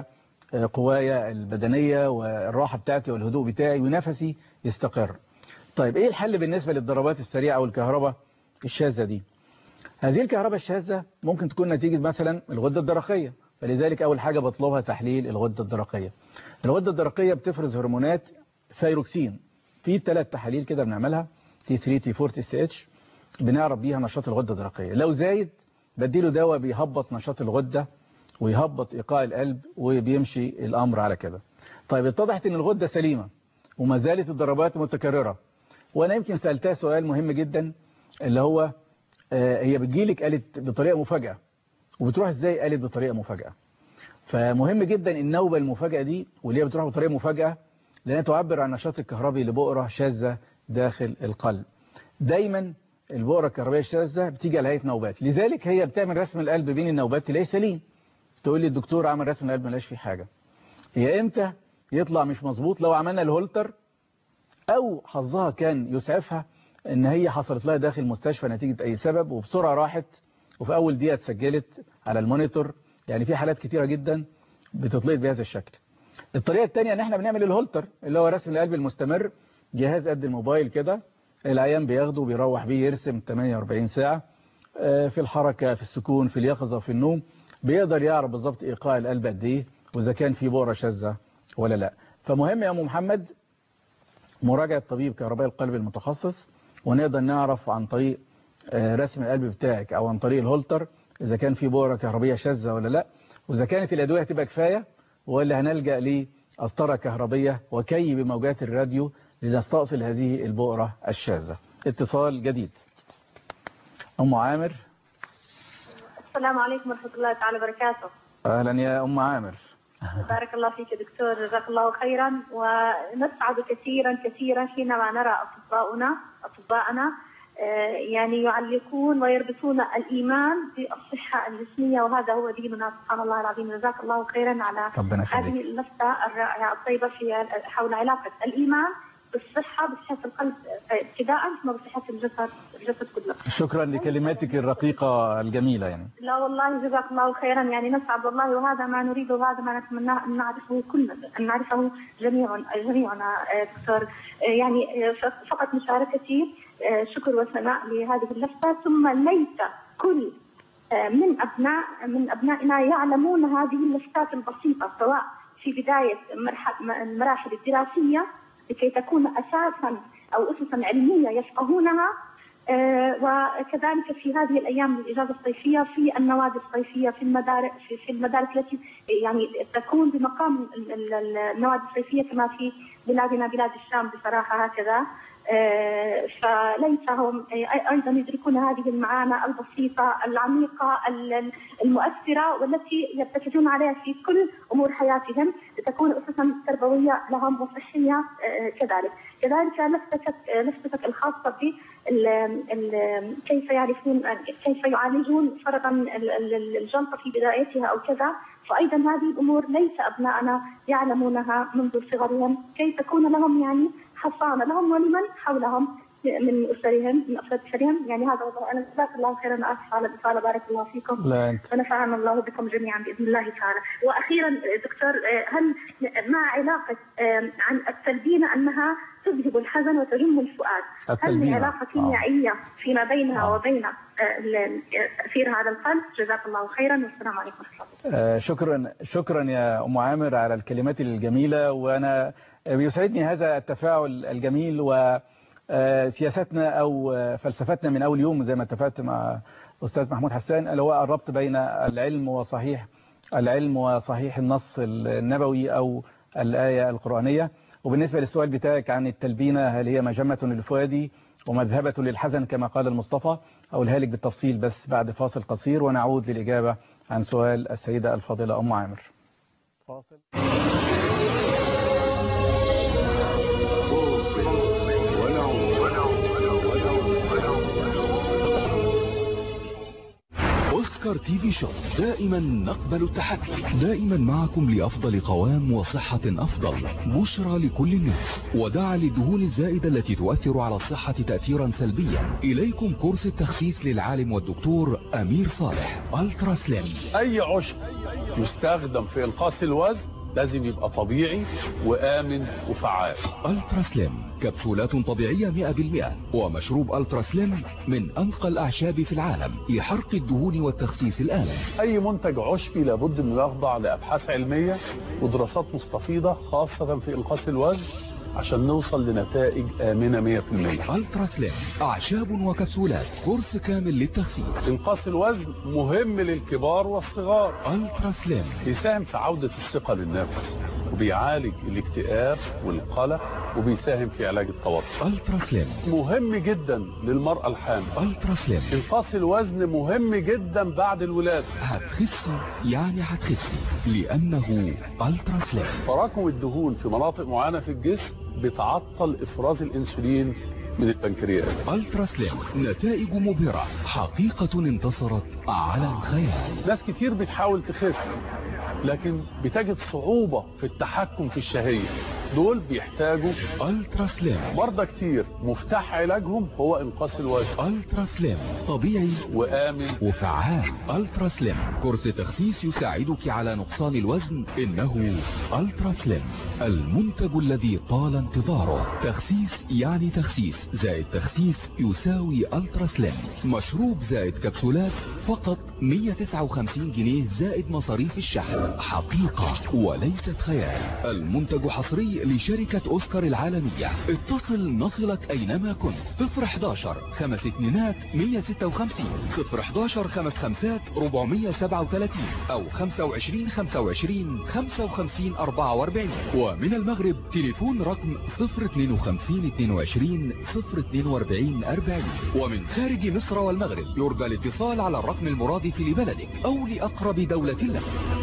Speaker 1: آه، قوايا البدنية والراحة بتاعتي والهدوء بتاعي ونفسي يستقر طيب ايه الحل بالنسبة للضربات السريعة والكهرباء الشاذة دي هذه الكهرباء الشاذة ممكن تكون نتيجة مثلا الغدة الدرقية فلذلك أول حاجة بطلبها تحليل الغدة الدرقية الغدة الدرقية بتفرز هرمونات ثيروكسين في ثلاث تحاليل كده بنعملها تي 3 تي 4 تي سي اتش بنعرف بيها نشاط الغدة الدرقية لو زايد بديله دواء بيهبط نشاط الغدة ويهبط إيقاع القلب وبيمشي الأمر على كده طيب اتضحت ان الغدة سليمة وما زالت الضربات متكررة وانا يمكن سألتها سؤال مهم جدا اللي هو آه، هي بتجيلك قالت بطريقة مفاجأة وبتروح ازاي قالت بطريقة مفاجأة فمهم جدا النوبة المفاجأة دي واللي هي بتروح بطريقة مفاجأة لأنها تعبر عن النشاط الكهربي لبؤرة شاذة داخل القلب دايما البؤرة الكهربائية الشاذة بتيجي على هيئة نوبات لذلك هي بتعمل رسم القلب بين النوبات تلاقيه سليم تقول لي الدكتور عمل رسم القلب ملاش فيه حاجة هي امتى يطلع مش مظبوط لو عملنا الهولتر او حظها كان يسعفها ان هي حصلت لها داخل المستشفى نتيجة اي سبب وبسرعة راحت وفي اول دقيقة اتسجلت على المونيتور يعني في حالات كتيرة جدا بتطلق بهذا الشكل الطريقة الثانية ان احنا بنعمل الهولتر اللي هو رسم القلب المستمر جهاز قد الموبايل كده العيان بياخده بيروح بيه يرسم 48 ساعة آه، في الحركة في السكون في اليقظة في النوم بيقدر يعرف بالظبط ايقاع القلب قد ايه واذا كان في بؤرة شاذة ولا لا فمهم يا ام محمد مراجعة طبيب كهرباء القلب المتخصص ونقدر نعرف عن طريق آه، رسم القلب بتاعك او عن طريق الهولتر اذا كان في بؤرة كهربية شاذة ولا لا واذا كانت الادوية هتبقى كفاية ولا هنلجأ لقسطرة كهربية وكي بموجات الراديو لنستأصل هذه البؤرة الشاذة اتصال جديد ام عامر
Speaker 5: السلام عليكم ورحمة الله تعالى وبركاته
Speaker 1: اهلا يا ام عامر
Speaker 5: بارك الله فيك يا دكتور جزاك الله خيرا ونسعد كثيرا كثيرا حينما نرى أطباؤنا أطباءنا آه، يعني يعلقون ويربطون الإيمان بالصحة الجسمية وهذا هو ديننا سبحان الله العظيم جزاك الله خيرا على
Speaker 1: ربنا يخليك.
Speaker 5: هذه اللفتة الرائعة الطيبة في حول علاقة الإيمان بالصحة بصحة القلب ابتداء ثم بصحة الجسد الجسد كله
Speaker 1: شكرا لكلماتك الرقيقة الجميلة يعني
Speaker 5: لا والله جزاك الله خيرا يعني نسعد والله وهذا ما نريد وهذا ما نتمنى أن نعرفه كلنا أن نعرفه جميع جميعنا آه، دكتور آه، يعني آه، ف- فقط مشاركتي آه، شكر وثناء لهذه اللفتة ثم ليت كل آه، من أبناء من أبنائنا يعلمون هذه اللفتات البسيطة سواء في بداية مرح- المراحل الدراسية لكي تكون أساسا أو أسسا علمية يفقهونها آه، وكذلك في هذه الايام الاجازه الصيفيه في النوادي الصيفيه في المدارس في في المدارس التي يعني تكون بمقام ال- ال- ال- النوادي الصيفيه كما في بلادنا بلاد الشام بصراحه هكذا آه، فليتهم أي- ايضا يدركون هذه المعاني البسيطه العميقه ال- ال- المؤثره والتي يرتكزون عليها في كل امور حياتهم لتكون اسسا تربويه لهم وصحيه آه، كذلك كذلك لفتك لفتك الخاصه ب ال- ال- كيف يعرفون كيف يعالجون فرضا ال- ال- الجلطه في بدايتها او كذا فايضا هذه الامور ليس ابنائنا يعلمونها منذ صغرهم كي تكون لهم يعني حصانه لهم ولمن حولهم من اسرهم من افراد اسرهم يعني هذا وضع انا جزاك الله خيرا اسف على الاطاله بارك الله فيكم
Speaker 1: لا انت
Speaker 5: ونفعنا الله بكم جميعا باذن الله تعالى. واخيرا دكتور آه، هل مع علاقه آه، عن التلبينه انها تذهب الحزن وتجم الفؤاد، هل
Speaker 1: التلبينة.
Speaker 5: لعلاقه
Speaker 1: آه.
Speaker 5: كيميائيه فيما بينها
Speaker 1: آه.
Speaker 5: وبين آه، ال- تاثيرها على القلب؟ جزاك الله خيرا والسلام عليكم ورحمه الله.
Speaker 1: آه، شكرا شكرا يا ام عامر على الكلمات الجميلة وانا بيسعدني هذا التفاعل الجميل وسياستنا او آه، فلسفتنا من اول يوم زي ما اتفقت مع استاذ محمود حسان اللي هو الربط بين العلم وصحيح العلم وصحيح النص النبوي او الآية القرآنية وبالنسبة للسؤال بتاعك عن التلبينة هل هي مجمة للفؤاد ومذهبة للحزن كما قال المصطفى أقولها لك بالتفصيل بس بعد فاصل قصير ونعود للإجابة عن سؤال السيدة الفاضلة أم عامر فاصل
Speaker 6: أوسكار تي في شوب دائما نقبل التحدي دائما معكم لأفضل قوام وصحة أفضل بشرى لكل الناس ودعا للدهون الزائدة التي تؤثر على الصحة تأثيرا سلبيا إليكم كورس التخسيس للعالم والدكتور أمير صالح ألترا سليم
Speaker 7: اي عشب يستخدم في انقاص الوزن لازم يبقى طبيعي وآمن وفعال
Speaker 6: الترا سليم كبسولات طبيعية 100% ومشروب الترا سليم من انقى الاعشاب في العالم لحرق الدهون والتخسيس الآمن
Speaker 7: أي منتج عشبي لابد أنه يخضع لأبحاث علمية ودراسات مستفيضة خاصة في إنقاص الوزن عشان نوصل لنتائج آمنة 100%
Speaker 6: الترا سليم اعشاب وكبسولات كورس كامل للتخسيس
Speaker 7: إنقاص الوزن مهم للكبار والصغار
Speaker 6: الترا سليم
Speaker 7: بيساهم في عودة الثقة للنفس وبيعالج الاكتئاب والقلق وبيساهم في علاج التوتر
Speaker 6: الترا سليم
Speaker 7: مهم جدا للمرأة الحامل
Speaker 6: الترا سليم
Speaker 7: إنقاص الوزن مهم جدا بعد الولادة
Speaker 6: هتخسي يعني هتخسي لانه الترا سليم
Speaker 7: تراكم الدهون في مناطق معينة في الجسم بتعطل إفراز الأنسولين من البنكرياس
Speaker 6: الترا سليم نتائج مبهرة حقيقة انتصرت على الخيال
Speaker 7: ناس كتير بتحاول تخس لكن بتجد صعوبة في التحكم في الشهية دول بيحتاجوا
Speaker 6: الترا سليم
Speaker 7: مرضى كتير مفتاح علاجهم هو انقاص الوزن
Speaker 6: الترا سليم طبيعي
Speaker 7: وآمن
Speaker 6: وفعال الترا سليم كورس تخسيس يساعدك على نقصان الوزن انه الترا سليم المنتج الذي طال انتظاره تخسيس يعني تخسيس زائد تخسيس يساوي الترا سليم مشروب زائد كبسولات فقط 159 جنيه زائد مصاريف الشحن حقيقة وليست خيال المنتج حصري لشركة اوسكار العالمية اتصل نصلك اينما كنت 011 خمس اتنينات 156 011 خمس خمسات 437 او 25 25 55 44 ومن المغرب تليفون رقم 052 22 042 40 ومن خارج مصر والمغرب يرجى الاتصال على الرقم المرادف لبلدك او لاقرب دولة لك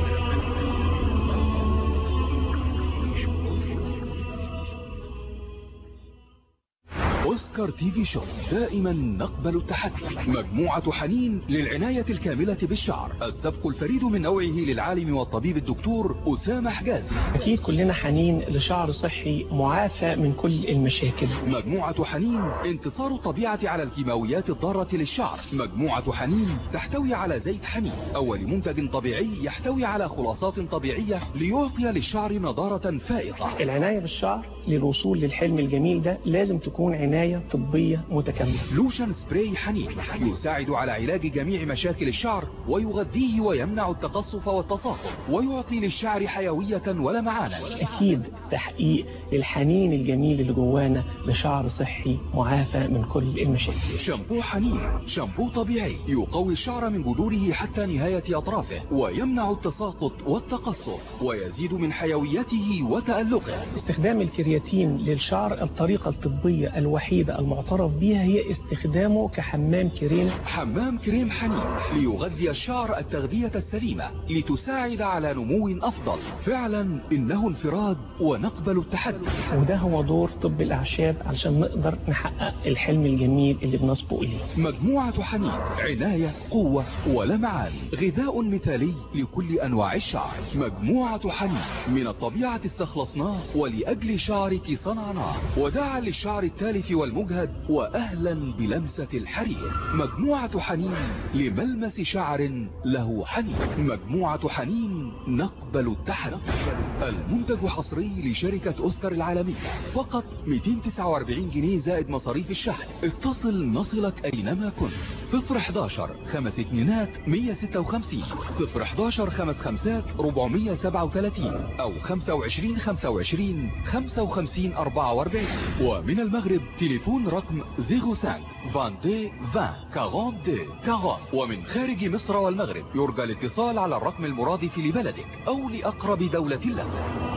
Speaker 6: اوسكار تي في شو دائما نقبل التحدي مجموعة حنين للعناية الكاملة بالشعر السبق الفريد من نوعه للعالم والطبيب الدكتور أسامة حجازي
Speaker 8: أكيد كلنا حنين لشعر صحي معافى من كل المشاكل
Speaker 6: مجموعة حنين انتصار الطبيعة على الكيماويات الضارة للشعر مجموعة حنين تحتوي على زيت حنين أول منتج طبيعي يحتوي على خلاصات طبيعية ليعطي للشعر نضارة فائقة
Speaker 8: العناية بالشعر للوصول للحلم الجميل ده لازم تكون عناية طبية متكاملة
Speaker 6: لوشن سبراي حنين يساعد على علاج جميع مشاكل الشعر ويغذيه ويمنع التقصف والتصاقم ويعطي للشعر حيوية ولمعانا
Speaker 8: أكيد تحقيق للحنين الجميل اللي جوانا لشعر صحي معافى من كل المشاكل
Speaker 6: شامبو حنين شامبو طبيعي يقوي الشعر من جذوره حتى نهاية أطرافه ويمنع التساقط والتقصف ويزيد من حيويته وتألقه
Speaker 8: استخدام الكرياتين للشعر الطريقة الطبية الوحيدة المعترف بها هي استخدامه كحمام كريم
Speaker 6: حمام كريم حنين ليغذي الشعر التغذية السليمة لتساعد على نمو أفضل فعلا إنه انفراد ونقبل التحدي
Speaker 8: وده هو دور طب الأعشاب علشان نقدر نحقق الحلم الجميل اللي بنصبو إليه
Speaker 6: مجموعة حنين عناية قوة ولمعان غذاء مثالي لكل أنواع الشعر مجموعة حنين من الطبيعة استخلصناه ولأجل شعرك صنعناه وداعا للشعر التالف والمجهد وأهلا بلمسة الحرير مجموعة حنين لملمس شعر له حنين مجموعة حنين نقبل التحدي المنتج حصري لشركة أوسكار العالمية فقط 249 جنيه زائد مصاريف الشحن اتصل نصلك أينما كنت 011 خمس اتنينات 156 011 خمس خمسات 437 أو 25 25 55 44 ومن المغرب تليفون رقم 05 22 20 42 40 ومن خارج مصر والمغرب يرجى الاتصال على الرقم المرادف لبلدك أو لأقرب دولة لك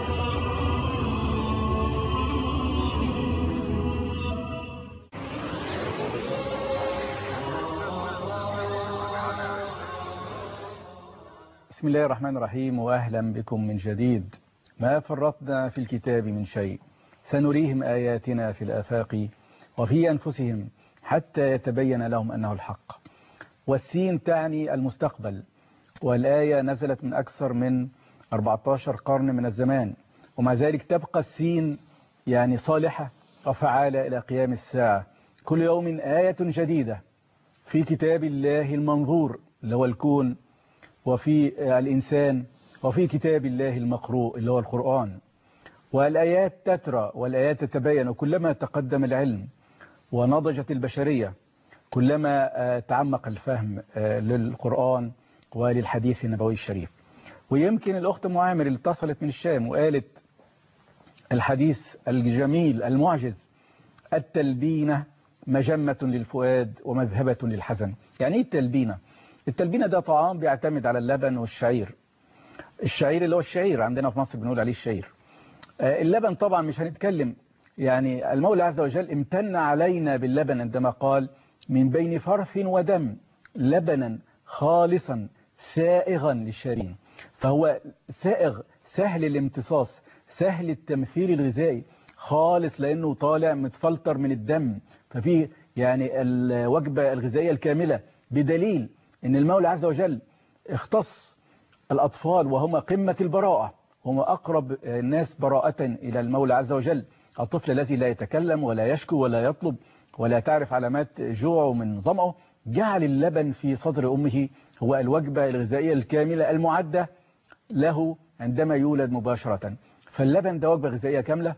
Speaker 1: بسم الله الرحمن الرحيم وأهلا بكم من جديد ما فرطنا في الكتاب من شيء سنريهم آياتنا في الآفاق وفي أنفسهم حتى يتبين لهم أنه الحق والسين تعني المستقبل والآية نزلت من أكثر من 14 قرن من الزمان ومع ذلك تبقى السين يعني صالحة وفعالة إلى قيام الساعة كل يوم آية جديدة في كتاب الله المنظور اللي هو الكون وفي الإنسان وفي كتاب الله المقروء اللي هو القرآن والآيات تترى والآيات تتبين وكلما تقدم العلم ونضجت البشرية كلما آه، تعمق الفهم آه، للقرآن وللحديث النبوي الشريف ويمكن الأخت أم عامر اللي اتصلت من الشام وقالت الحديث الجميل المعجز التلبينة مجمة للفؤاد ومذهبة للحزن يعني ايه التلبينة التلبينة ده طعام بيعتمد على اللبن والشعير الشعير اللي هو الشعير عندنا في مصر بنقول عليه الشعير آه، اللبن طبعا مش هنتكلم يعني المولى عز وجل امتن علينا باللبن عندما قال من بين فرث ودم لبنا خالصا سائغا للشارين فهو سائغ سهل الامتصاص سهل التمثيل الغذائي خالص لأنه طالع متفلتر من الدم ففيه يعني الوجبة الغذائية الكاملة بدليل أن المولى عز وجل اختص الأطفال وهم قمة البراءة هم أقرب الناس براءة إلى المولى عز وجل الطفل الذي لا يتكلم ولا يشكو ولا يطلب ولا تعرف علامات جوعه من ظمأه جعل اللبن في صدر أمه هو الوجبة الغذائية الكاملة المعدة له عندما يولد مباشرة فاللبن ده وجبة غذائية كاملة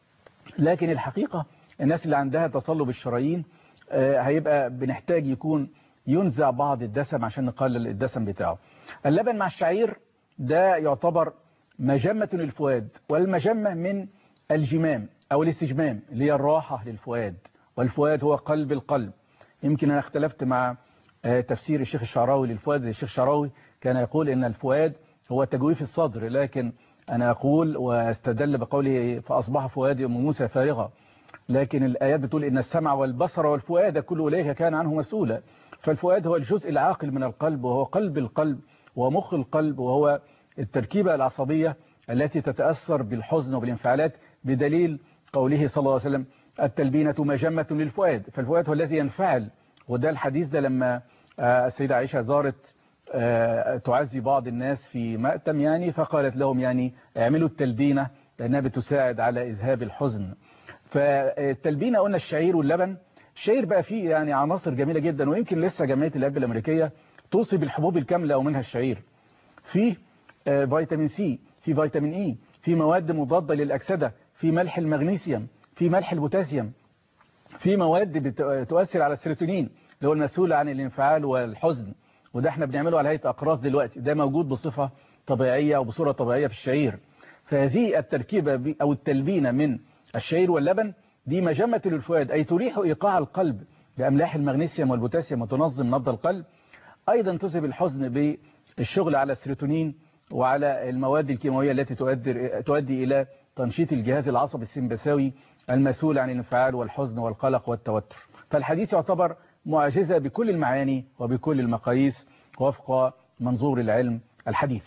Speaker 1: لكن الحقيقة الناس اللي عندها تصلب الشرايين آه، هيبقى بنحتاج يكون ينزع بعض الدسم عشان نقلل الدسم بتاعه اللبن مع الشعير ده يعتبر مجمة للفؤاد والمجمة من الجمام أو الاستجمام اللي هي الراحة للفؤاد والفؤاد هو قلب القلب يمكن أنا اختلفت مع آه، تفسير الشيخ الشعراوي للفؤاد الشيخ الشعراوي كان يقول إن الفؤاد هو تجويف الصدر لكن أنا أقول واستدل بقوله فأصبح فؤاد أم موسى فارغة لكن الآيات بتقول إن السمع والبصر والفؤاد كل أولئك كان عنه مسؤولا فالفؤاد هو الجزء العاقل من القلب وهو قلب القلب ومخ القلب وهو التركيبة العصبية التي تتأثر بالحزن وبالانفعالات بدليل قوله صلى الله عليه وسلم التلبينة مجمة للفؤاد فالفؤاد هو الذي ينفعل وده الحديث ده لما آه، السيدة عائشة زارت آه، تعزي بعض الناس في مأتم يعني فقالت لهم يعني اعملوا التلبينة لأنها بتساعد على إذهاب الحزن فالتلبينة قلنا الشعير واللبن الشعير بقى فيه يعني عناصر جميلة جدا ويمكن لسه جمعية الأب الأمريكية توصي بالحبوب الكاملة ومنها الشعير فيه آه، فيتامين سي في فيتامين اي في مواد مضادة للأكسدة في ملح المغنيسيوم في ملح البوتاسيوم في مواد بتؤثر على السيروتونين اللي هو المسؤول عن الانفعال والحزن وده احنا بنعمله على هيئة أقراص دلوقتي ده موجود بصفة طبيعية أو بصورة طبيعية في الشعير فهذه التركيبة ب- أو التلبينة من الشعير واللبن دي مجمة للفؤاد أي تريح إيقاع القلب بأملاح المغنيسيوم والبوتاسيوم وتنظم نبض القلب أيضا تذهب الحزن بالشغل على السيروتونين وعلى المواد الكيماوية التي تؤدي, تؤدي إلى تنشيط الجهاز العصبي السمبثاوي المسؤول عن الانفعال والحزن والقلق والتوتر فالحديث يعتبر معجزة بكل المعاني وبكل المقاييس وفق منظور العلم الحديث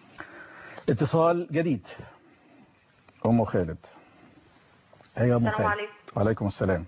Speaker 1: اتصال جديد أم خالد أيوة أم
Speaker 9: السلام
Speaker 1: خالد
Speaker 9: عليكم.
Speaker 1: وعليكم السلام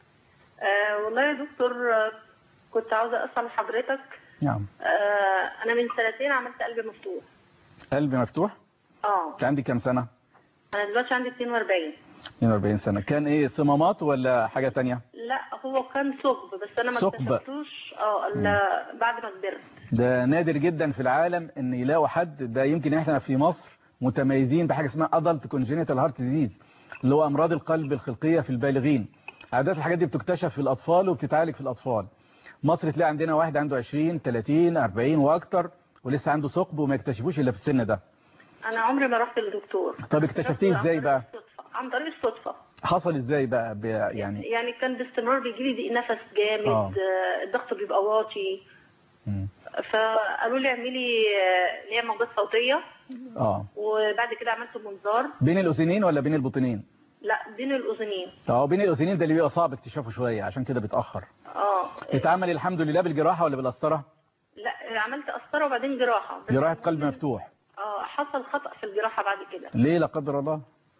Speaker 9: آه والله يا دكتور آه، كنت عاوزة أسأل حضرتك
Speaker 1: نعم
Speaker 9: آه أنا من سنتين عملت قلب مفتوح
Speaker 1: قلب مفتوح
Speaker 9: اه
Speaker 1: أنت عندي كام سنة
Speaker 9: أنا دلوقتي عندي 42
Speaker 1: 42 سنة كان إيه صمامات ولا حاجة تانية
Speaker 9: لا هو كان ثقب بس أنا ما
Speaker 1: ثقب.
Speaker 9: اكتشفتوش اه إلا بعد ما كبرت
Speaker 1: ده نادر جدا في العالم ان يلاقوا حد ده يمكن احنا في مصر متميزين بحاجة اسمها adult congenital heart disease اللي هو امراض القلب الخلقية في البالغين عادة الحاجات دي بتكتشف في الاطفال وبتتعالج في الاطفال مصر تلاقي عندنا واحد عنده 20 30 40 واكتر ولسه عنده ثقب وما يكتشفوش الا في السن ده
Speaker 9: أنا عمري ما رحت للدكتور
Speaker 1: طب اكتشفتيه ازاي بقى
Speaker 9: عن طريق الصدفة
Speaker 1: حصل ازاي بقى ب- يعني
Speaker 9: يعني كان باستمرار بيجي لي ضيق نفس جامد
Speaker 1: آه.
Speaker 9: آه. الضغط بيبقى واطي
Speaker 1: مم.
Speaker 9: فقالوا لي اعملي آه، اللي هي موجات صوتية
Speaker 1: اه
Speaker 9: وبعد كده عملت منظار
Speaker 1: بين الاذنين ولا بين البطنين
Speaker 9: لا بين الأذنين
Speaker 1: اه بين الاذنين ده اللي بيبقى صعب اكتشافه شوية عشان كده بيتأخر
Speaker 9: اه
Speaker 1: اتعمل الحمد لله بالجراحة ولا بالقسطرة
Speaker 9: لا عملت قسطره وبعدين جراحه بس
Speaker 1: جراحة قلب مفتوح
Speaker 9: اه حصل خطا في الجراحه بعد كده
Speaker 1: ليه لا قدر الله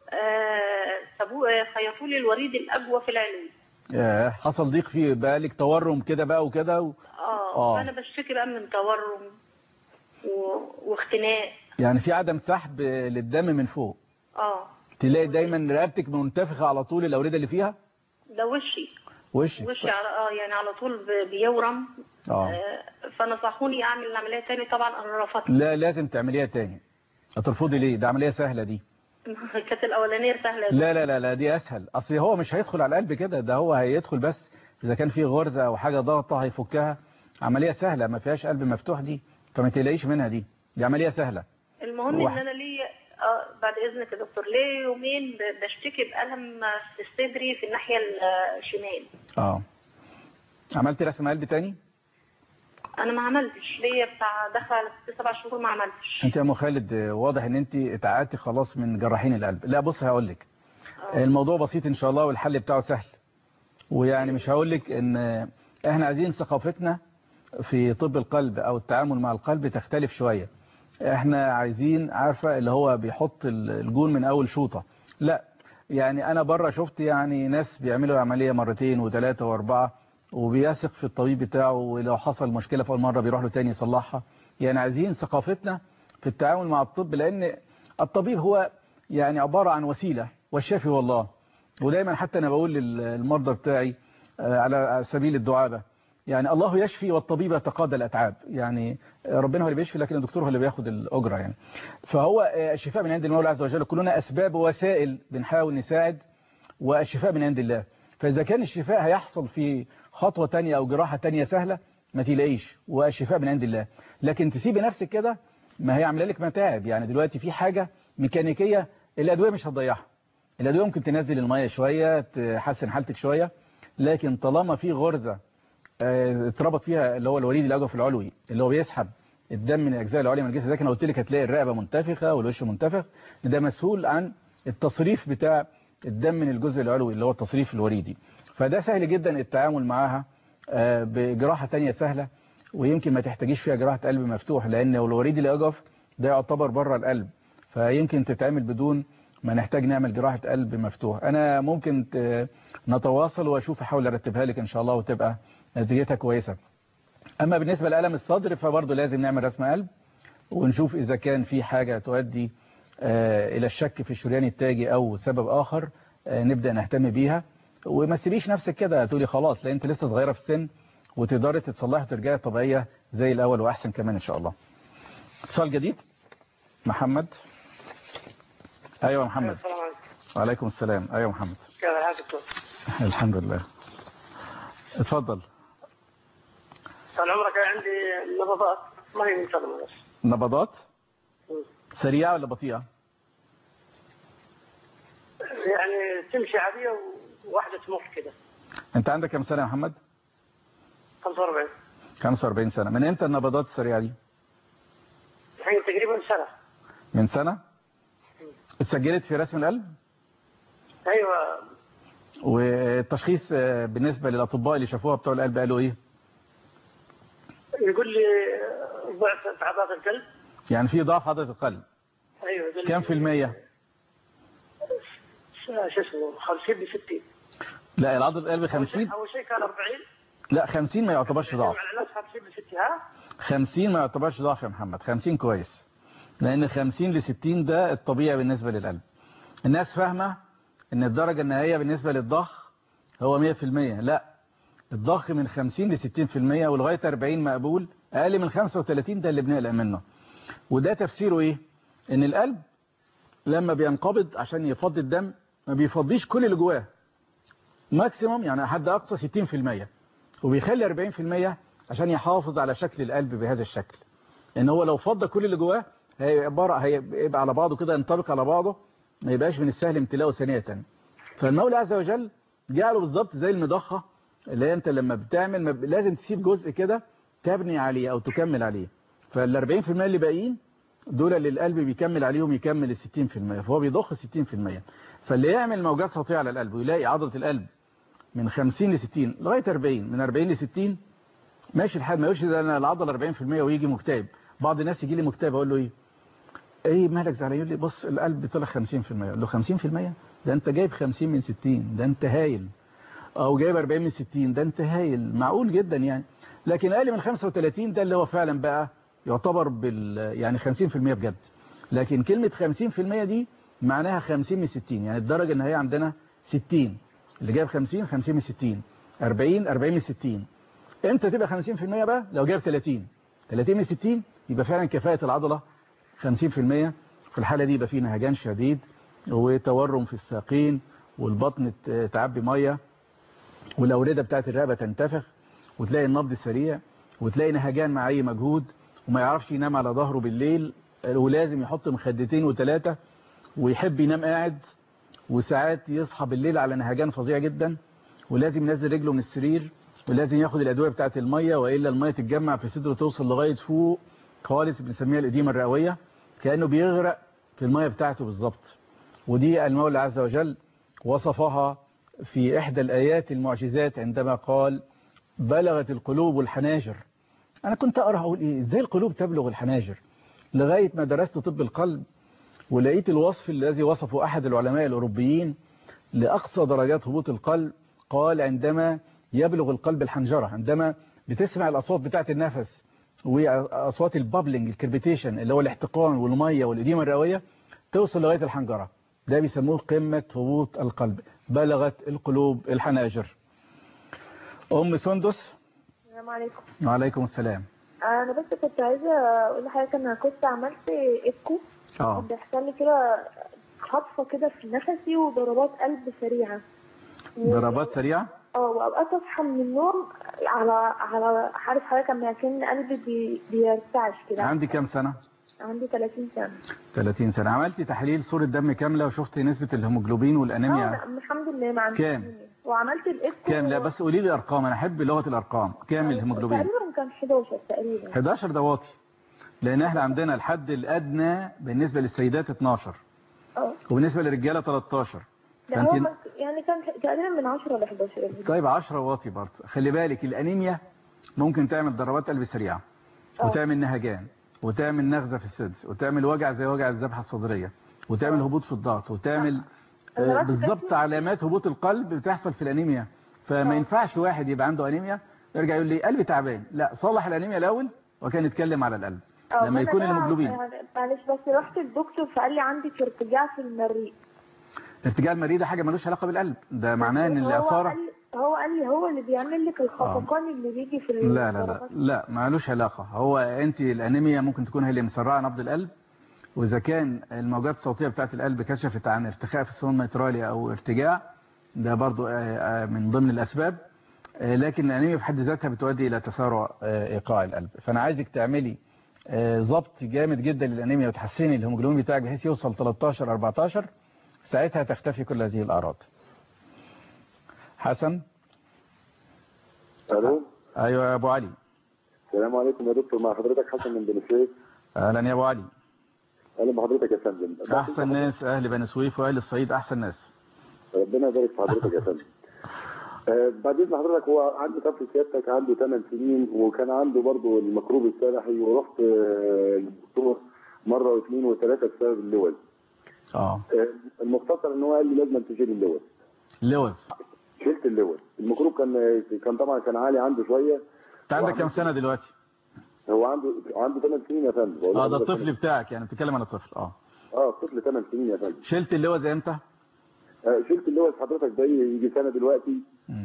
Speaker 9: آه سابوه آه، خيطوا لي الوريد الاجوى في العلوي
Speaker 1: ياه حصل ضيق فيه بقى لك تورم كده بقى وكده و...
Speaker 9: اه,
Speaker 1: آه.
Speaker 9: فانا بشتكي بقى من تورم و... واختناق
Speaker 1: يعني في عدم سحب للدم من فوق
Speaker 9: اه
Speaker 1: تلاقي دايما رقبتك منتفخة على طول الأوردة اللي فيها
Speaker 9: ده وشي
Speaker 1: وشك
Speaker 9: وشي على اه يعني على طول ب- بيورم
Speaker 1: اه
Speaker 9: آه فنصحوني اعمل العمليه تاني طبعا انا رفضت
Speaker 1: لا لازم تعمليها تاني هترفضي ليه ده عملية سهلة دي
Speaker 9: كانت الاولانيه سهله
Speaker 1: لا لا لا لا دي اسهل اصل هو مش هيدخل على القلب كده ده هو هيدخل بس اذا كان في غرزة او حاجة ضغطة هيفكها عملية سهلة ما فيهاش قلب مفتوح دي فما تقلقيش منها دي دي عملية سهلة
Speaker 9: المهم
Speaker 1: واحد.
Speaker 9: ان انا ليا اه بعد اذنك يا دكتور ليا يومين ب- بشتكي بالم في صدري في الناحيه الشمال
Speaker 1: اه عملت رسم قلب تاني
Speaker 9: انا ما عملتش ليا بتاع داخله على ست سبع شهور ما عملتش
Speaker 1: انت يا ام خالد آه، واضح ان انت اتعقدتي خلاص من جراحين القلب لا بص هقول لك الموضوع بسيط ان شاء الله والحل بتاعه سهل ويعني مش هقول لك ان آه، احنا عايزين ثقافتنا في طب القلب او التعامل مع القلب تختلف شوية احنا عايزين عارفة اللي هو بيحط ال- الجون من اول شوطة لا يعني انا بره شفت يعني ناس بيعملوا عملية مرتين وثلاثة واربعة وبيثق في الطبيب بتاعه ولو حصل مشكلة في اول مرة بيروح له تاني يصلحها يعني عايزين ثقافتنا في التعامل مع الطب لان الطبيب هو يعني عبارة عن وسيلة والشافي والله ودايما حتى انا بقول للمرضى بتاعي آه، على سبيل الدعابة يعني الله يشفي والطبيب يتقاضى الأتعاب يعني ربنا هو اللي بيشفي لكن الدكتور هو اللي بياخد الأجرة يعني فهو آه، الشفاء من عند المولى عز وجل كلنا أسباب ووسائل بنحاول نساعد والشفاء من عند الله فإذا كان الشفاء هيحصل في خطوة تانية أو جراحة تانية سهلة ما تلاقيش والشفاء من عند الله لكن تسيبي نفسك كده ما هي عامله لك متاعب يعني دلوقتي في حاجة ميكانيكية الأدوية مش هتضيعها الأدوية ممكن تنزل المية شوية تحسن حالتك شوية لكن طالما في غرزة آه، اتربط فيها اللي هو الوريد الأجوف العلوي اللي هو بيسحب الدم من الأجزاء العليا من الجسم لكن قلت لك هتلاقي الرقبة منتفخة والوش منتفخ ده مسؤول عن التصريف بتاع الدم من الجزء العلوي اللي هو التصريف الوريدي فده سهل جدا التعامل معاها آه، بجراحة تانية سهلة ويمكن ما تحتاجيش فيها جراحة قلب مفتوح لأن الوريد الأجوف ده يعتبر بره القلب فيمكن تتعمل بدون ما نحتاج نعمل جراحة قلب مفتوح أنا ممكن ت- نتواصل وأشوف أحاول أرتبها لك إن شاء الله وتبقى نتيجتها كويسة أما بالنسبة لألم الصدر فبرضه لازم نعمل رسم قلب ونشوف إذا كان في حاجة تؤدي آه، إلى الشك في الشريان التاجي أو سبب آخر آه، نبدأ نهتم بيها وما تسيبيش نفسك كده تقولي خلاص لأن أنت لسه صغيرة في السن وتقدري تتصلحي وترجعي طبيعية زي الأول وأحسن كمان إن شاء الله اتصال جديد محمد أيوة يا محمد
Speaker 10: السلام عليكم
Speaker 1: وعليكم السلام أيوة يا محمد
Speaker 10: كيف حالك دكتور؟
Speaker 1: الحمد لله اتفضل
Speaker 10: طال عمرك عندي نبضات ما هي منتظمة بس
Speaker 1: نبضات
Speaker 10: مم.
Speaker 1: سريعة ولا بطيئة
Speaker 10: يعني تمشي عادية وواحدة تمر كده
Speaker 1: انت عندك كم سنة يا محمد
Speaker 10: 45
Speaker 1: 45 سنة من امتى النبضات السريعة دي
Speaker 10: الحين تقريبا سنة
Speaker 1: من سنة اتسجلت في رسم القلب
Speaker 10: ايوه
Speaker 1: والتشخيص آه، بالنسبة للأطباء اللي شافوها بتوع القلب قالوا ايه
Speaker 10: يقول لي ضعف في عضلات القلب
Speaker 1: يعني في ضعف عضلة القلب
Speaker 10: ايوه يقول لي
Speaker 1: كم في المية
Speaker 10: شو اسمه 50 ل 60
Speaker 1: لا العضلة القلب 50
Speaker 10: اول شيء كان 40
Speaker 1: لا 50 ما يعتبرش ضعف
Speaker 10: مع الناس 50 ل 60 ها
Speaker 1: 50 ما يعتبرش ضعف يا محمد 50 كويس لأن 50 ل 60 ده الطبيعي بالنسبة للقلب الناس فاهمة ان الدرجة النهائية بالنسبة للضخ هو 100% لا الضخ من 50 ل 60% ولغاية 40 مقبول اقل من 35 ده اللي بنقلق منه وده تفسيره ايه ان القلب لما بينقبض عشان يفضي الدم ما بيفضيش كل اللي جواه ماكسيموم يعني حد اقصى 60% وبيخلي 40% عشان يحافظ على شكل القلب بهذا الشكل ان هو لو فضى كل اللي جواه هيبقى عبارة- هيبقى على بعضه كده ينطبق على بعضه ما يبقاش من السهل امتلاؤه ثانية فالمولى عز وجل جعله بالظبط زي المضخة اللي هي انت لما بتعمل ما ب- لازم تسيب جزء كده تبني عليه او تكمل عليه فال 40% اللي باقيين دول اللي القلب بيكمل عليهم يكمل ال 60% فهو بيضخ 60% فاللي يعمل موجات صوتية على القلب ويلاقي عضلة القلب من 50 ل 60 لغاية 40 من 40 ل 60 ماشي الحال ما يقولش ده انا العضله 40% ويجي مكتئب بعض الناس يجي لي مكتئب اقول له ايه ايه مالك زعلان يقول لي بص القلب طلع 50% اقول له 50% ده انت جايب 50 من 60 ده انت هايل او جايب 40 من 60 ده انت هايل معقول جدا يعني لكن اقل من 35 ده اللي هو فعلا بقى يعتبر بال يعني 50% بجد لكن كلمة 50% دي معناها 50 من 60 يعني الدرجة النهائية عندنا 60 اللي جايب 50 50 من 60 40 40 من 60 امتى تبقى 50% بقى لو جايب 30 30 من 60 يبقى فعلا كفاءة العضلة 50% في الحالة دي يبقى فيه نهجان شديد وتورم في الساقين والبطن ت- تعبي مية والأوردة بتاعت الرقبة تنتفخ وتلاقي النبض سريع وتلاقي نهجان مع أي مجهود وما يعرفش ينام على ظهره بالليل ولازم يحط مخدتين وثلاثة ويحب ينام قاعد وساعات يصحى بالليل على نهجان فظيع جدا ولازم ينزل رجله من السرير ولازم ياخد الأدوية بتاعة المية وإلا المية تتجمع في صدره توصل لغاية فوق خالص بنسميها الإديمة الرئوية كأنه بيغرق في المية بتاعته بالظبط ودي المولى عز وجل وصفها في إحدى الآيات المعجزات عندما قال بلغت القلوب الحناجر أنا كنت أقرأ أقول إيه إزاي القلوب تبلغ الحناجر لغاية ما درست طب القلب ولقيت الوصف الذي وصفه أحد العلماء الأوروبيين لأقصى درجات هبوط القلب قال عندما يبلغ القلب الحنجرة عندما بتسمع الأصوات بتاعة النفس وأصوات البابلينج الكربيتيشن اللي هو الاحتقان والمية والإديمة الرئوية توصل لغاية الحنجرة ده بيسموه قمة هبوط القلب بلغت القلوب الحناجر أم سندس
Speaker 11: السلام عليكم
Speaker 1: وعليكم السلام
Speaker 11: انا بس كنت عايزه اقول لحضرتك انا كنت عملت ايكو
Speaker 1: اه
Speaker 11: كان بيحصل لي كده خطفه كده في نفسي وضربات قلب سريعه
Speaker 1: ضربات سريعة
Speaker 11: اه واوقات اصحى من النوم على على عارف حضرتك لما كان قلبي بي... بيرتعش كده
Speaker 1: عندي كام سنة
Speaker 11: عندي 30 سنه
Speaker 1: 30 سنة عملتي تحليل صورة دم كاملة وشفت نسبة الهيموجلوبين
Speaker 11: اه
Speaker 1: والأنيميا
Speaker 11: لا، الحمد لله ما عنديش
Speaker 1: كام؟
Speaker 11: أنيميا. وعملت الايكو
Speaker 1: كام لا بس قولي لي أرقام أنا أحب لغة الأرقام كام الهيموجلوبين
Speaker 11: تقريبا كان 11 تقريبا
Speaker 1: 11 ده واطي لأن احنا عندنا الحد الأدنى بالنسبة للسيدات 12
Speaker 11: اه
Speaker 1: وبالنسبة للرجالة 13
Speaker 11: لا هو
Speaker 1: فأنت
Speaker 11: ما- يعني كان تقريبا من 10 ل 11 يعني.
Speaker 1: طيب 10 واطي برضه خلي بالك الأنيميا ممكن تعمل ضربات قلب سريعة
Speaker 11: اه.
Speaker 1: وتعمل نهجان وتعمل نغزة في السدس وتعمل وجع زي وجع الذبحة الصدرية وتعمل هبوط في الضغط وتعمل
Speaker 11: أنا
Speaker 1: آه،
Speaker 11: بس
Speaker 1: بالظبط علامات هبوط القلب بتحصل في الأنيميا فما ينفعش واحد يبقى عنده أنيميا يرجع يقول لي قلبي تعبان لا صلح الأنيميا الأول وكان يتكلم على القلب
Speaker 11: اه،
Speaker 1: لما
Speaker 11: فأنا
Speaker 1: يكون
Speaker 11: بقى-
Speaker 1: الهيموجلوبين
Speaker 11: معلش بس رحت الدكتور فقال لي عندي ارتجاع في المريء
Speaker 1: ارتجاع المريء ده حاجة ملوش علاقة بالقلب ده معناه ان
Speaker 11: هو
Speaker 1: الإثارة
Speaker 11: قال هو قال لي هو اللي بيعمل لك الخفقان اللي بيجي في
Speaker 1: لا لا لا
Speaker 11: الضربات.
Speaker 1: لا مالوش علاقة هو انت الانيميا ممكن تكون هي اللي مسرعة نبض القلب واذا كان الموجات الصوتية بتاعت القلب كشفت عن ارتخاء في السون الميترالي او ارتجاع ده برضو آه، آه، من ضمن الاسباب آه، لكن الانيميا في حد ذاتها بتؤدي الى تسارع آه، ايقاع القلب فانا عايزك تعملي آه، ضبط جامد جدا للانيميا وتحسني الهيموجلوبين بتاعك بحيث يوصل 13 14 ساعتها تختفي كل هذه الاعراض حسن
Speaker 12: الو
Speaker 1: ايوه يا ابو علي
Speaker 12: السلام عليكم يا دكتور مع حضرتك حسن من بني سويف
Speaker 1: اهلا يا ابو علي
Speaker 12: اهلا بحضرتك يا فندم
Speaker 1: احسن ناس اهل بني سويف واهل الصعيد احسن ناس
Speaker 12: ربنا يبارك في حضرتك يا فندم آه، بعد اذن حضرتك هو عنده طفل سيادتك عنده 8 سنين وكان عنده برضه الميكروب السلحي ورحت آه، للدكتور مره واثنين وثلاثه بسبب اللوز
Speaker 1: اه
Speaker 12: آه، المختصر ان هو قال لي لازم تشيل اللوز
Speaker 1: لوز
Speaker 12: شلت اللوز الميكروب كان كان طبعا كان عالي عنده شويه
Speaker 1: انت عندك كام سنه دلوقتي
Speaker 12: هو عنده عنده 8 سنين يا فندم بقول
Speaker 1: اه ده
Speaker 12: عنده
Speaker 1: الطفل بتاعك يعني بتتكلم عن الطفل اه
Speaker 12: اه طفل 8 سنين يا فندم
Speaker 1: شلت اللوز امتى
Speaker 12: آه، شلت اللوز حضرتك بقى يجي سنه دلوقتي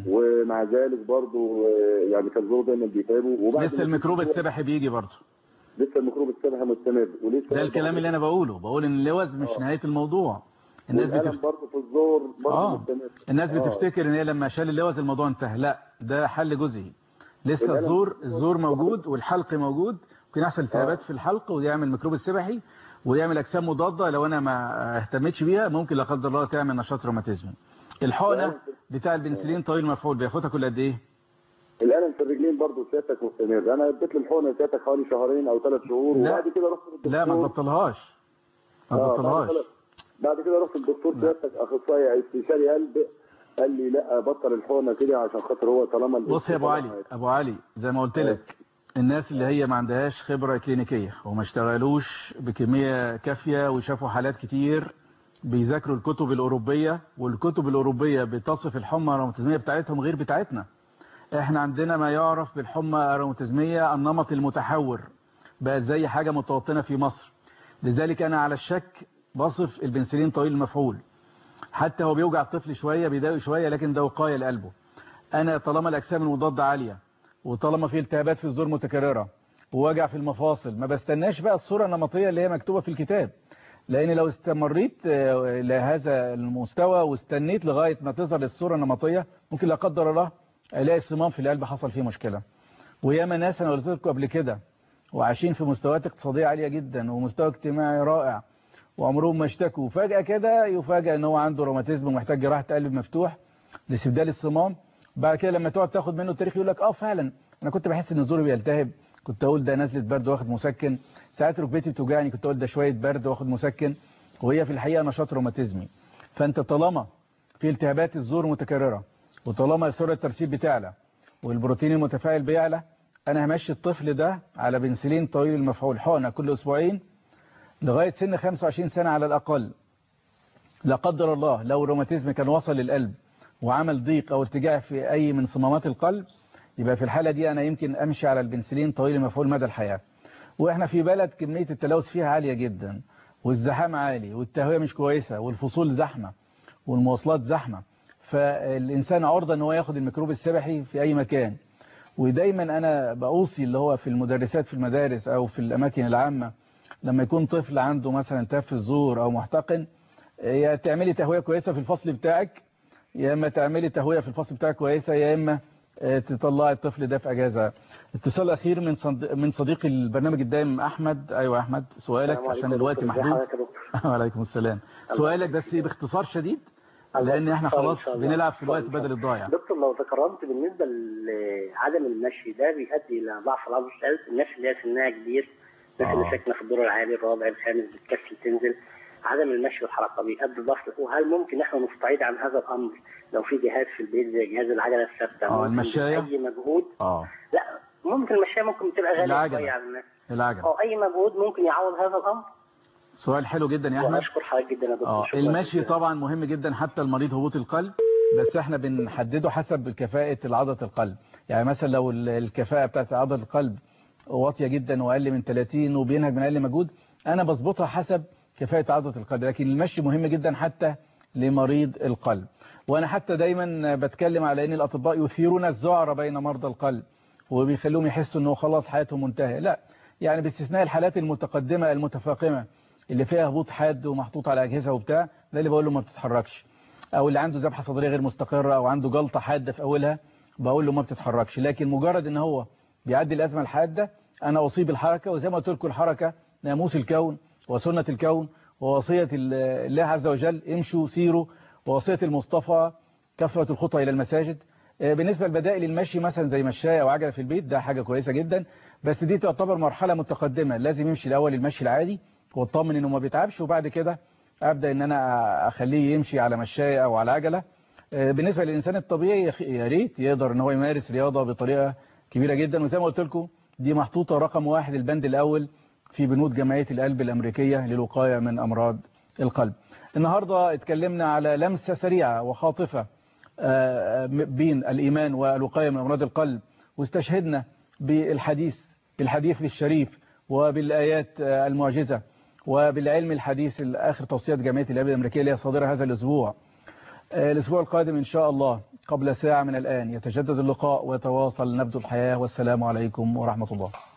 Speaker 12: ومع ذلك برضه آه، يعني كان زوره دايما بيتعبه وبعد
Speaker 1: لسه
Speaker 12: ما-
Speaker 1: الميكروب السبحي بيجي برضه
Speaker 12: لسه الميكروب السبحي مستمر ولسه
Speaker 1: ده الكلام اللي انا بقوله بقول ان اللوز مش نهايه الموضوع الناس
Speaker 12: والألم
Speaker 1: بتفت...
Speaker 12: برضه في الزور برضه
Speaker 1: اه
Speaker 12: مستمر
Speaker 1: الناس
Speaker 12: آه.
Speaker 1: بتفتكر ان هي لما شال اللوز الموضوع انتهى لا ده حل جزئي لسه
Speaker 12: الألم-
Speaker 1: الزور الزور موجود والحلق موجود ممكن يحصل التهابات في الحلق ويعمل ميكروب السبحي ويعمل اجسام مضاده لو انا ما اهتمتش بيها ممكن لا قدر الله تعمل نشاط روماتيزمي الحقنه بتاع البنسلين طويل المفعول بياخدها كل قد ايه
Speaker 12: الالم في الرجلين برضه سيادتك مستمر انا اديت له الحقنه سيادتك حوالي شهرين او ثلاث شهور
Speaker 1: لا.
Speaker 12: وبعد كده رحت للدكتور
Speaker 1: لا ما تبطلهاش ما
Speaker 12: آه، بعد
Speaker 1: تبطلهاش
Speaker 12: كده- بعد كده رحت للدكتور سيادتك اخصائي استشاري قلب قال لي لا بطل الحقنه كده عشان خاطر هو طالما
Speaker 1: بص يا ابو علي ابو علي زي ما قلت لك الناس اللي هي ما عندهاش خبرة كلينيكية وما اشتغلوش بكمية كافية وشافوا حالات كتير بيذاكروا الكتب الأوروبية والكتب الأوروبية بتصف الحمى الروماتيزمية بتاعتهم غير بتاعتنا احنا عندنا ما يعرف بالحمى الروماتيزمية النمط المتحور بقت زي حاجة متوطنة في مصر لذلك أنا على الشك بصف البنسلين طويل المفعول حتى هو بيوجع الطفل شوية بيضايقه شوية لكن ده وقاية لقلبه أنا طالما الأجسام المضادة عالية وطالما في التهابات في الزور متكررة ووجع في المفاصل ما بستناش بقى الصورة النمطية اللي هي مكتوبة في الكتاب لان لو استمريت آه، لهذا المستوى واستنيت لغايه ما تظهر الصوره النمطيه ممكن لا قدر الله الاقي صمام في القلب حصل فيه مشكله وياما ناس انا قلت لكم قبل كده وعايشين في مستويات اقتصاديه عاليه جدا ومستوى اجتماعي رائع وعمرهم ما اشتكوا وفجاه كده يفاجئ ان هو عنده روماتيزم ومحتاج جراحه قلب مفتوح لاستبدال الصمام بعد كده لما تقعد تاخد منه التاريخ يقول لك اه فعلا انا كنت بحس ان زوري بيلتهب كنت اقول ده نزله برد واخد مسكن ساعات ركبتي بتوجعني كنت اقول ده شويه برد واخد مسكن وهي في الحقيقه نشاط روماتيزمي فانت طالما في التهابات الزور متكرره وطالما سرعه الترسيب بتعلى والبروتين المتفاعل بيعلى انا همشي الطفل ده على بنسلين طويل المفعول حقنه كل اسبوعين لغايه سن 25 سنه على الاقل لا قدر الله لو الروماتيزم كان وصل للقلب وعمل ضيق او ارتجاع في اي من صمامات القلب يبقى في الحالة دي انا يمكن امشي على البنسلين طويل المفعول مدى الحياة واحنا في بلد كمية التلوث فيها عالية جدا والزحام عالي والتهوية مش كويسة والفصول زحمة والمواصلات زحمة فالانسان عرضة ان هو ياخد الميكروب السبحي في اي مكان ودايما انا بأوصي اللي هو في المدرسات في المدارس او في الاماكن العامة لما يكون طفل عنده مثلا تاف في الزور او محتقن يا تعملي تهوية كويسة في الفصل بتاعك يا اما تعملي تهوية في الفصل بتاعك كويسة يا اما تطلعي الطفل ده في اجازة اتصال اخير من صد... من صديقي البرنامج الدائم احمد ايوه احمد سؤالك عشان الوقت محدود وعليكم السلام سؤالك بس باختصار شديد لان احنا خلاص بنلعب في الوقت بدل الضايع
Speaker 13: دكتور لو تكرمت بالنسبه لعدم المشي ده بيؤدي الى ضعف العضله الثالث الناس اللي هي سنها كبير الناس اللي ساكنه في الدور العالي الرابع الخامس بتكسل تنزل عدم المشي والحركه بيؤدي ضعف وهل ممكن احنا نستعيد عن هذا الامر لو في جهاز في البيت زي جهاز العجله الثابته
Speaker 1: اه المشايه
Speaker 13: اي مجهود
Speaker 1: اه
Speaker 13: لا ممكن المشايه ممكن تبقى غاليه
Speaker 1: العجلة.
Speaker 13: شويه على الناس
Speaker 1: العجله
Speaker 13: اه اي مجهود ممكن يعوض هذا الامر
Speaker 1: سؤال حلو جدا يا احمد
Speaker 13: واشكر حضرتك جدا يا دكتور
Speaker 1: اه
Speaker 13: شكراً
Speaker 1: المشي
Speaker 13: جزيلاً.
Speaker 1: طبعا مهم جدا حتى المريض هبوط القلب بس احنا بنحدده حسب كفاءة عضلة القلب يعني مثلا لو ال- الكفاءة بتاعت عضلة القلب واطية جدا واقل من 30 وبينهج من اقل مجهود انا بظبطها حسب كفاءة عضلة القلب لكن المشي مهم جدا حتى لمريض القلب وانا حتى دايما بتكلم على ان الاطباء يثيرون الذعر بين مرضى القلب وبيخلوهم يحسوا انه خلاص حياتهم منتهيه لا يعني باستثناء الحالات المتقدمة المتفاقمة اللي فيها هبوط حاد ومحطوط على اجهزه وبتاع ده اللي بقول له ما بتتحركش او اللي عنده ذبحه صدريه غير مستقره او عنده جلطه حاده في اولها بقول له ما بتتحركش لكن مجرد ان هو بيعدي الازمه الحاده انا اصيب الحركه وزي ما قلت لكم الحركه ناموس الكون وسنه الكون ووصيه ال- الله عز وجل امشوا سيروا ووصيه المصطفى كثره الخطى الى المساجد آه، بالنسبه لبدائل المشي مثلا زي مشايه او عجله في البيت ده حاجه كويسه جدا بس دي تعتبر مرحله متقدمه لازم يمشي الاول المشي العادي واطمن انه ما بيتعبش وبعد كده ابدا ان انا اخليه يمشي على مشايه او على عجله آه، بالنسبه للانسان الطبيعي يا أخي- يا ريت يقدر ان هو يمارس رياضه بطريقه كبيره جدا وزي ما قلت لكم دي محطوطه رقم واحد البند الاول في بنود جمعيه القلب الامريكيه للوقايه من امراض القلب النهارده اتكلمنا على لمسه سريعه وخاطفه آه، بين الايمان والوقايه من امراض القلب واستشهدنا بالحديث بالحديث الشريف وبالايات آه، المعجزه وبالعلم الحديث اخر توصيات جمعيه القلب الامريكيه اللي هي صادره هذا الاسبوع آه، الاسبوع القادم ان شاء الله قبل ساعه من الان يتجدد اللقاء ويتواصل نبض الحياه والسلام عليكم ورحمه الله